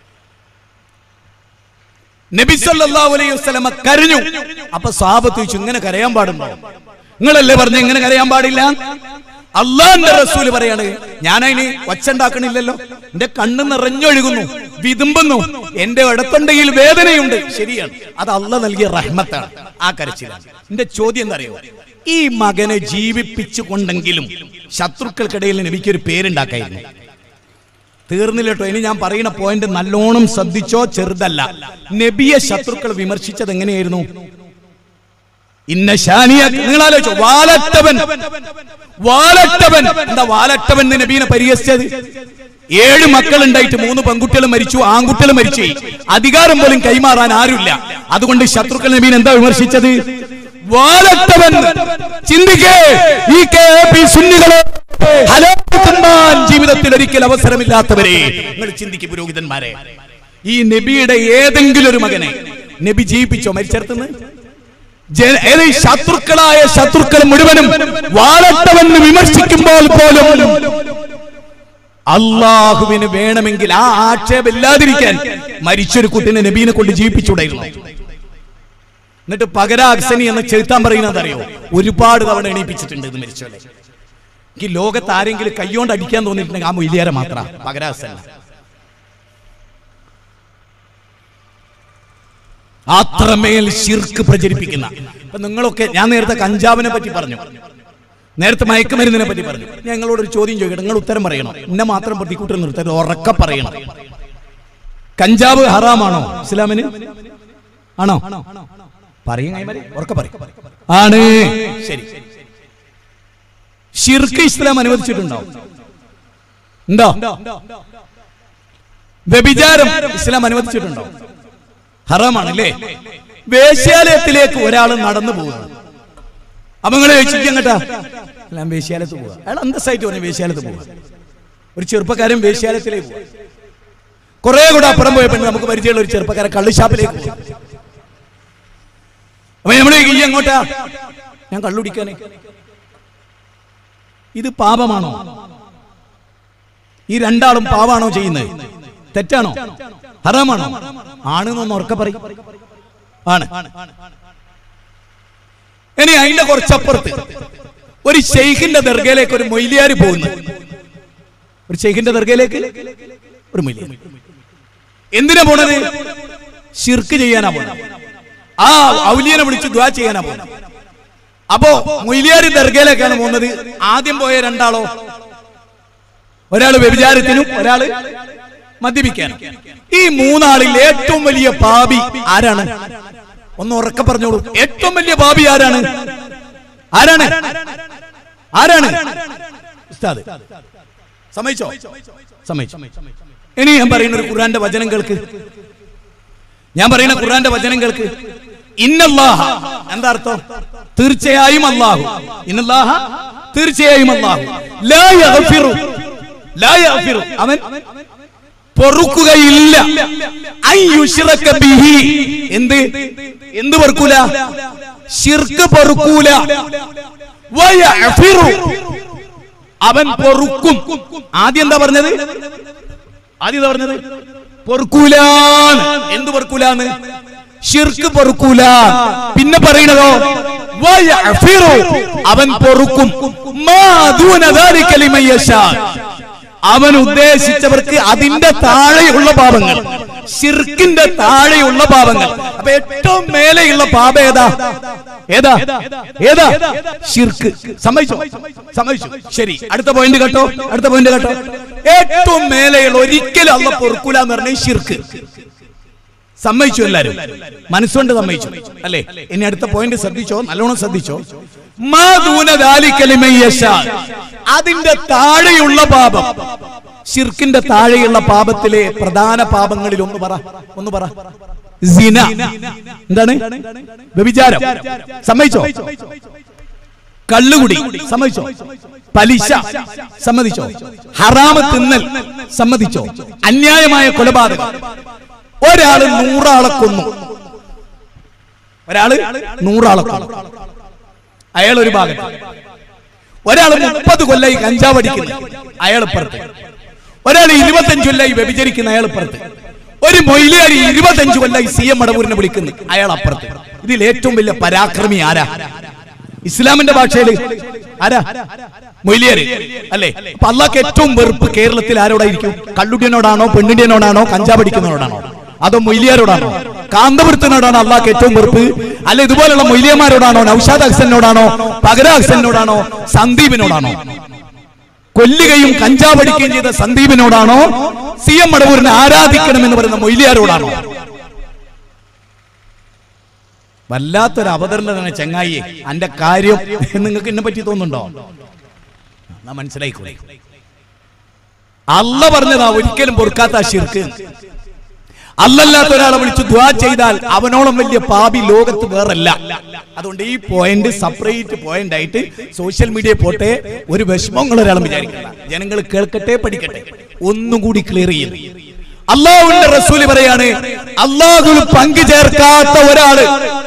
നബി സല്ലല്ലാഹു അലൈഹി വസല്ലമ കരഞ്ഞു അപ്പൊ സാബത്ത് ചോദിച്ചു ഇങ്ങനെ കരയാൻ പാടുണ്ടോ നിങ്ങളല്ലേ പറഞ്ഞു ഇങ്ങനെ കരയാൻ പാടില്ല അള്ളാന്റെ റസൂല് പറയാണ് ഞാനതിന് ഒച്ചുണ്ടാക്കണില്ലല്ലോ എന്റെ കണ്ണ് നിറഞ്ഞൊഴുകുന്നു വിതുമ്പുന്നു എന്റെ ഇടത്തൊണ്ടെങ്കിൽ വേദനയുണ്ട് ശരിയാണ് അത് അള്ള നൽകിയ റഹ്മത്താണ് ആ കരച്ചിലാണ് എന്റെ ചോദ്യം എന്താ അറിയോ ഈ മകനെ ജീവിപ്പിച്ചു കൊണ്ടെങ്കിലും ശത്രുക്കൾക്കിടയിൽ എനിക്കൊരു പേരുണ്ടാക്കായിരുന്നു തീർന്നില്ല കേട്ടോ ഇനി ഞാൻ പറയുന്ന പോയിന്റ് നല്ലോണം ശ്രദ്ധിച്ചോ ചെറുതല്ല നബിയെ ശത്രുക്കൾ വിമർശിച്ചത് എങ്ങനെയായിരുന്നു ഇന്ന ഷാനിയ നിങ്ങൾ ആലോചിച്ചോ വാലറ്റവൻ വാലറ്റവൻ എന്താ വാലറ്റവൻ എന്ന് നബീനെ പരിഹസിച്ചത് ഏഴ് മക്കൾ ഉണ്ടായിട്ട് മൂന്ന് പെൺകുട്ടികൾ മരിച്ചു ആൺകുട്ടികൾ മരിച്ചു അധികാരം പോലും കൈമാറാൻ ആരുമില്ല അതുകൊണ്ട് ശത്രുക്കൾ നബീൻ എന്താ വിമർശിച്ചത് വാലട്ടവൻ ചിന്തിക്കേ ഈ കെ പി സുന്നികളെ ഹലാല് തിന്നാൻ ജീവിതത്തിൽ ഒരിക്കൽ അവസരമില്ലാത്തവരെ നിങ്ങൾ ചിന്തിക്കും പുരോഹിതന്മാരെ ഈ നബിയുടെ ഏതെങ്കിലും ഒരു മകനെ നബി ജീവിപ്പിച്ചോ മരിച്ചെടുത്തുനിന്ന് ജന- ഏത് ഈ ശത്രുക്കളായ ശത്രുക്കൾ മുഴുവനും വാലട്ടവെന്ന് വിമർശിക്കുമ്പോൾ പോലും അള്ളാഹുവിന് വേണമെങ്കിൽ ആ ആക്ഷേപം ഇല്ലാതിരിക്കാൻ മരിച്ചൊരു കുട്ടിനെ നബീനെ കൊണ്ട് ജീവിപ്പിച്ചുകൂടായിരുന്നു എന്നിട്ട് പകരാക്സനി എന്ന് ചെലുത്താൻ പറയുന്നത് അറിയോ ഒരുപാട് തവണ എണീപ്പിച്ചിട്ടുണ്ട് ഇത് മരിച്ചോലെ എനിക്ക് ലോകത്ത് ആരെങ്കിലും കൈകൊണ്ട് അടിക്കാൻ തോന്നിയിട്ടുണ്ടെങ്കിൽ ആ മൊയ്ലിയാരെ മാത്ര പകരാക്സന അത്രമേൽ ശിർക്ക് പ്രചരിപ്പിക്കുന്ന ഇപ്പൊ നിങ്ങളൊക്കെ ഞാൻ നേരത്തെ കഞ്ചാവിനെ പറ്റി പറഞ്ഞു നേരത്തെ മയക്കുമരുന്നിനെ പറ്റി പറഞ്ഞു ഞങ്ങളോട് ഒരു ചോദ്യം ചോദിക്കട്ടെ നിങ്ങൾ ഉത്തരം പറയണം എന്നെ മാത്രം പ്രതിക്കൂട്ടൽ നിർത്തരുത് ഉറക്കെ പറയണം കഞ്ചാവ് ഹറാമാണോ ഇസ്ലാമിന് ആണോ പറയും കൈമാരി ഉറക്കെ പറയും ആണ് ശരി ഷിർക്ക് ഇസ്ലാം അനുവദിച്ചിട്ടുണ്ടോ ഉണ്ടോ വ്യഭിചാരം ഇസ്ലാം അനുവദിച്ചിട്ടുണ്ടോ ഹറാമാണല്ലേ വേശ്യാലയത്തിലേക്ക് ഒരാൾ നടന്നു പോവുകയാണ് അപ്പൊ നിങ്ങളെ ചോദിച്ചിരിക്കങ്ങട്ടാ എല്ലാം വേശ്യാലയത്ത് പോവുക അയാൾ അന്തസ്സായിട്ട് പറഞ്ഞു വേശ്യാലയത്ത് പോവുക ഒരു ചെറുപ്പക്കാരൻ വേശ്യാലയത്തിലേക്ക് പോവുക കുറെ കൂടെ അപ്പുറം പോയപ്പോൾ നമുക്ക് പരിചയമുള്ള ഒരു ചെറുപ്പക്കാരൻ കള്ളുഷാപ്പിലേക്ക് പോവുക അപ്പൊ നമ്മൾ ഈ എങ്ങോട്ടാ ഞാൻ കള്ളുടിക്കാനേ ഇത് പാപമാണോ ഈ രണ്ടാളും പാവാണോ ചെയ്യുന്നത് തെറ്റാണോ ഹറാമാണോ ആണെന്നൊന്ന് ഉറക്കെ പറയും ആണ് ഇനി അതിന്റെ കുറച്ചപ്പുറത്ത് ഒരു ഷെയ്ഖിന്റെ ദർഗയിലേക്ക് ഒരു മൊയ്ലിയാര് പോകുന്നു ഒരു ഷെയ്ഖിന്റെ ദർഗയിലേക്ക് ഒരു മൊയ്ലിയാർ എന്തിനാ പോണത് ഷിർക്ക് ചെയ്യാനാ പോണത് ആ ഔലിയനെ വിളിച്ച് ദ്വാ ചെയ്യാനാ പോണത് അപ്പോ മൊയ്ലിയാരി ദർഗയിലേക്കാണ് പോകുന്നത് ആദ്യം പോയ രണ്ടാളോ ഒരാള് വ്യഭിചാരത്തിനും ഒരാള് മദ്യപിക്കാനും ഈ മൂന്നാളിൽ ഏറ്റവും വലിയ പാപി ആരാണ് ഒന്ന് ഉറക്കെ പറഞ്ഞോളൂ ഏറ്റവും വലിയ പാപി ആരാണ് ആരാണ് ആരാണ് ഉസ്താദ് സമ്മതിച്ചോ സമ്മതിച്ചോ ഇനി ഞാൻ പറയുന്ന ഒരു ഖുർആന്റെ വചനം കേൾക്ക് ഞാൻ പറയുന്ന ഖുർആന്റെ വചനം കേൾക്ക് ഇന്നല്ലാഹ എന്താ അർത്ഥം തീർച്ചയായും അല്ലാഹു ഇന്നല്ലാഹ തീർച്ചയായും അല്ലാഹു ലാ യഗ്ഫിറു ലാ യഗ്ഫിറു അവൻ പൊറുക്കുകയില്ല ഐ യുശ്റക ബിഹി എന്ത് എന്ത് പൊറുക്കൂല ശിർക്ക് പൊറുക്കൂല വയഗ്ഫിറു അവൻ പൊറുക്കും ആദ്യം എന്താ പറഞ്ഞത് ആദ്യം എന്താ പറഞ്ഞത് പൊറുക്കൂലാന്ന് എന്ത് പൊറുക്കൂലാന്ന് ഷിർക്ക് പൊറുക്കൂല പിന്നെ പറയണതോ വയഗ്ഫിറു അവൻ പൊറുക്കും മാ ദൂന ദാലിക ലിമൻ യശാ അവൻ ഉദ്ദേശിച്ചവർക്ക് അതിന്റെ താഴെയുള്ള പാപങ്ങൾ ഷിർക്കിന്റെ താഴെയുള്ള പാപങ്ങൾ അപ്പൊ ഏറ്റവും മേലെയുള്ള പാപം ഏതാ ഏതാ ഏതാ ഷിർക്ക് സമ്മതിച്ചോ സമ്മതിച്ചു ശരി അടുത്ത പോയിന്റ് കേട്ടോ അടുത്ത പോയിന്റ് കേട്ടോ ഏറ്റവും മേലെയുള്ള ഒരിക്കലും അല്ല പൊറുക്കൂല എന്ന് പറഞ്ഞ ഷിർക്ക് സമ്മതിച്ചു എല്ലാരും മനസ്സുകൊണ്ട് സമ്മതിച്ചു അല്ലേ ഇനി അടുത്ത പോയിന്റ് ശ്രദ്ധിച്ചോ നല്ലോണം ശ്രദ്ധിച്ചോ മാ ദൂന ദാലിക ലിമൻ യശാ. അതിന്റെ താഴെയുള്ള പാപം ഷിർക്കിന്റെ താഴെയുള്ള പാപത്തിലെ പ്രധാന പാപങ്ങളിൽ ഒന്ന് പറ ഒന്ന് പറ സിന എന്താണ് വ്യഭിചാരം സമ്മതിച്ചോ കള്ളുകുടി സമ്മതിച്ചോ പലിശ സമ്മതിച്ചോ ഹറാമ് തിന്നൽ സമ്മതിച്ചോ അന്യായമായ കൊലപാതകം ഒരാള് നൂറാളെ കൊന്നു ഒരാള് നൂറാളെ കൊന്നു അയാൾ ഒരു ഭാഗത്ത് ഒരാൾ മുപ്പത് കൊല്ലായി കഞ്ചാവ് അടിക്കുന്നു അയാൾ ഇപ്പുറത്ത് ഒരാൾ ഇരുപത്തഞ്ച് കൊല്ലായി വ്യഭിചരിക്കുന്ന അയാൾ ഇപ്പുറത്ത് ഒരു മൊയിലേരി ഇരുപത്തഞ്ച് കൊല്ലായി സി എം മടവൂരിനെ വിളിക്കുന്നു അയാൾ അപ്പുറത്ത് ഇതിൽ ഏറ്റവും വലിയ പരാക്രമി ആരാ ഇസ്ലാമിന്റെ ഭാഷയിൽ ആരാ മൊയ്ലിയര് അല്ലേ അപ്പൊ അള്ളാഹ്ക്ക് ഏറ്റവും വെറുപ്പ് കേരളത്തിൽ ആരോടായിരിക്കും കള്ളുടിയനോടാണോ പെണ്ണിടിയനോടാണോ കഞ്ചാവ് അടിക്കുന്നവരോടാണോ അതോ മൊയ്ലിയാരോടാണോ കാന്തപുരത്തിനോടാണോ അള്ളാഹ്ക്ക് ഏറ്റവും വെറുപ്പ് അല്ല ഇതുപോലുള്ള മൊയ്ലിയന്മാരോടാണോ നൌഷാദ് അഹ്സനോടാണോ പകര അഹ്സനോടാണോ സന്ദീപിനോടാണോ കൊല്ലുകയും കഞ്ചാവ് അടിക്കുകയും ചെയ്ത സന്ദീപിനോടാണോ സി എം മടവൂരിനെ ആരാധിക്കണം എന്ന് പറയുന്ന മൊയ്ലിയാരോടാണോ വല്ലാത്തൊരു അവതരണമാണ് ചങ്ങായി അന്റെ കാര്യം നിങ്ങൾക്ക് എന്നെ പറ്റി തോന്നുന്നുണ്ടോ എന്നാ മനസ്സിലായിക്കൂടെ അല്ല പറഞ്ഞതാ ഒരിക്കലും പൊറുക്കാത്ത ആ ഷിർക്ക് അല്ലല്ലാത്ത ഒരാളെ വിളിച്ച് ദ്വാ ചെയ്താൽ അവനോളം വലിയ പാപി ലോകത്ത് വേറല്ല അതുകൊണ്ട് ഈ പോയിന്റ് സെപ്പറേറ്റ് പോയിന്റ് ആയിട്ട് സോഷ്യൽ മീഡിയ പോട്ടെ ഒരു വിഷമങ്ങൾ ഒരാളും വിചാരിക്കണ്ട ജനങ്ങൾ കേൾക്കട്ടെ പഠിക്കട്ടെ ഒന്നും കൂടി ക്ലിയർ ചെയ്യുന്നു അള്ളാഹുവിന്റെ റസൂല് പറയാണ് അള്ളാഹുവിൽ പങ്കു ചേർക്കാത്ത ഒരാള്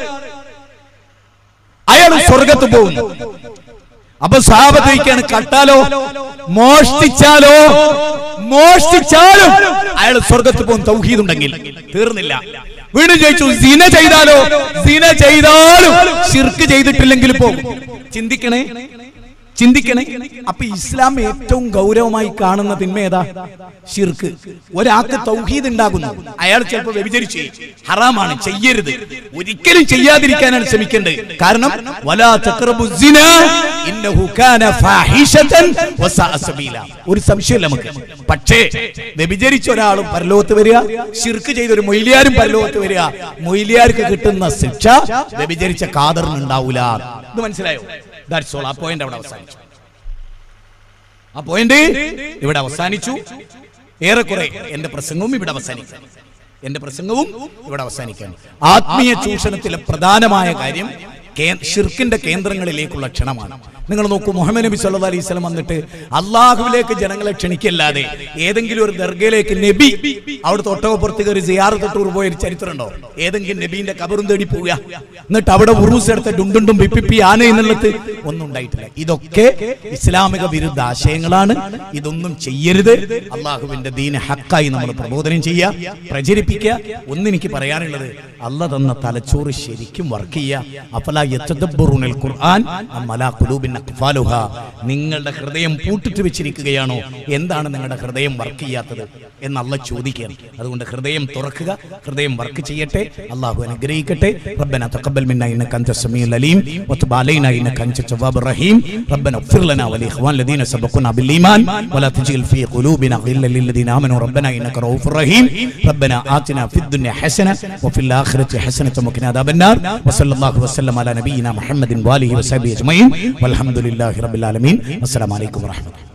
അയാൾ സ്വർഗത്ത് പോകുന്നു അപ്പൊ സാപത്തിരിക്കാണ് കട്ടാലോ മോഷ്ടിച്ചാലോ മോഷ്ടിച്ചാലും അയാൾ സ്വർഗത്ത് പോകും തൗഹീദ് ഉണ്ടെങ്കിൽ തീർന്നില്ല വീണ്ടും ചോദിച്ചു സിന ചെയ്താലോ സിന ചെയ്താലും ശിർക്ക് ചെയ്തിട്ടില്ലെങ്കിൽ പോകും ചിന്തിക്കണേ ചിന്തിക്കണേ അപ്പൊ ഇസ്ലാം ഏറ്റവും ഗൗരവമായി കാണുന്ന തിന്മ ഏതാ ഷിർക്ക് ഒരാൾക്ക് തൗഹീദ് ഉണ്ടാകുന്നു അയാൾ ചിലപ്പോൾ വ്യഭിചരിച്ചു ഹറാമാണ് ചെയ്യരുത് ഒരിക്കലും ചെയ്യാതിരിക്കാനാണ് ശ്രമിക്കേണ്ടത് കാരണം വലാ തഖ്റബു സിന ഇന്നഹു കാന ഫാഹിഷതൻ വസഅ സബീല ഒരു സംശയമില്ല നമുക്ക് പക്ഷേ വ്യഭിചരിച്ച ഒരാളും പരലോകത്ത് വരിക ഷിർക്ക് ചെയ്ത ഒരു മൊയ്ലിയാരും പരലോകത്ത് വരിക മൊയ്ലിയാർക്ക് കിട്ടുന്ന ശിക്ഷ വ്യഭിചരിച്ച കാതറിന് ഉണ്ടാവൂല ഇത് മനസ്സിലായോ ദാറ്റ്സ് ഓൾ ആ പോയിന്റ് അവിടെ അവസാനിച്ചു ആ പോയിന്റ് ഇവിടെ അവസാനിച്ചു ഏറെക്കുറെ എന്റെ പ്രസംഗവും ഇവിടെ അവസാനിക്കും എന്റെ പ്രസംഗവും ഇവിടെ അവസാനിക്കാൻ ആത്മീയ ചൂഷണത്തിലെ പ്രധാനമായ കാര്യം കേ- ഷിർക്കിന്റെ കേന്ദ്രങ്ങളിലേക്കുള്ള ക്ഷണമാണ് നിങ്ങൾ നോക്കൂ മുഹമ്മദ് നബി സല്ലല്ലാഹു അലൈഹി വസല്ലം വന്നിട്ട് അള്ളാഹുവിലേക്ക് ജനങ്ങളെ ക്ഷണിക്കല്ലാതെ ഏതെങ്കിലും ഒരു ദർഗയിലേക്ക് നബി അവിടുത്തെ ഒട്ടകപ്പുറത്ത് കയറി സിയാറത്ത് ടൂർ പോയ ഒരു ചരിത്രമുണ്ടോ ഏതെങ്കിലും നബീന്റെ കബറും തേടി പോവുക എന്നിട്ട് അവിടെ ഉറൂസ് എടുത്ത ഡുണ്ടുണ്ടും പിപ്പിപ്പി ആന എന്നുള്ളത് ഒന്നും ഉണ്ടായിട്ടില്ല ഇതൊക്കെ ഇസ്ലാമിക വിരുദ്ധ ആശയങ്ങളാണ് ഇതൊന്നും ചെയ്യരുത് അള്ളാഹുവിന്റെ ദീന ഹക്കായി നമ്മൾ പ്രബോധനം ചെയ്യുക പ്രചരിപ്പിക്കുക ഒന്നെനിക്ക് പറയാനുള്ളത് അല്ല തന്ന തലച്ചോറ് ശരിക്കും വർക്ക് ചെയ്യുക അഫലാ യത്തദബ്ബറൂനൽ ഖുർആൻ അം അലാ ഖുലൂബിൻ അഖ്ഫാലുഹ നിങ്ങളുടെ ഹൃദയം പൂട്ടിട്ട് വെച്ചിരിക്കുകയാണോ എന്താണ് നിങ്ങളുടെ ഹൃദയം വർക്ക് ചെയ്യാത്തത് എന്ന് അല്ല ചോദിക്കുകയാണ് അതുകൊണ്ട് ഹൃദയം തുറക്കുക ഹൃദയം വർക്ക് ചെയ്യട്ടെ അള്ളാഹു അനുഗ്രഹിക്കട്ടെ റബ്ബന തഖബ്ബൽ മിന്ന ഇന്നക അൻത സമീഉൽ അലീം വതുബ് അലൈനാ ഇന്നക അൻത തവ്വാബുർ റഹീം റബ്ബന اغفر لنا ولإخوان الذين سبقونا بالإيمان ولا تجعل في قلوبنا غلا للذين آمنوا ربنا إنك رؤوف رحيم ربنا آتنا في الدنيا حسنة وفي الآخرة حسنة وقنا عذاب النار وصلى الله وسلم على نبينا محمد وآله وصحبه أجمعين والحمد لله رب العالمين والسلام عليكم ورحمة الله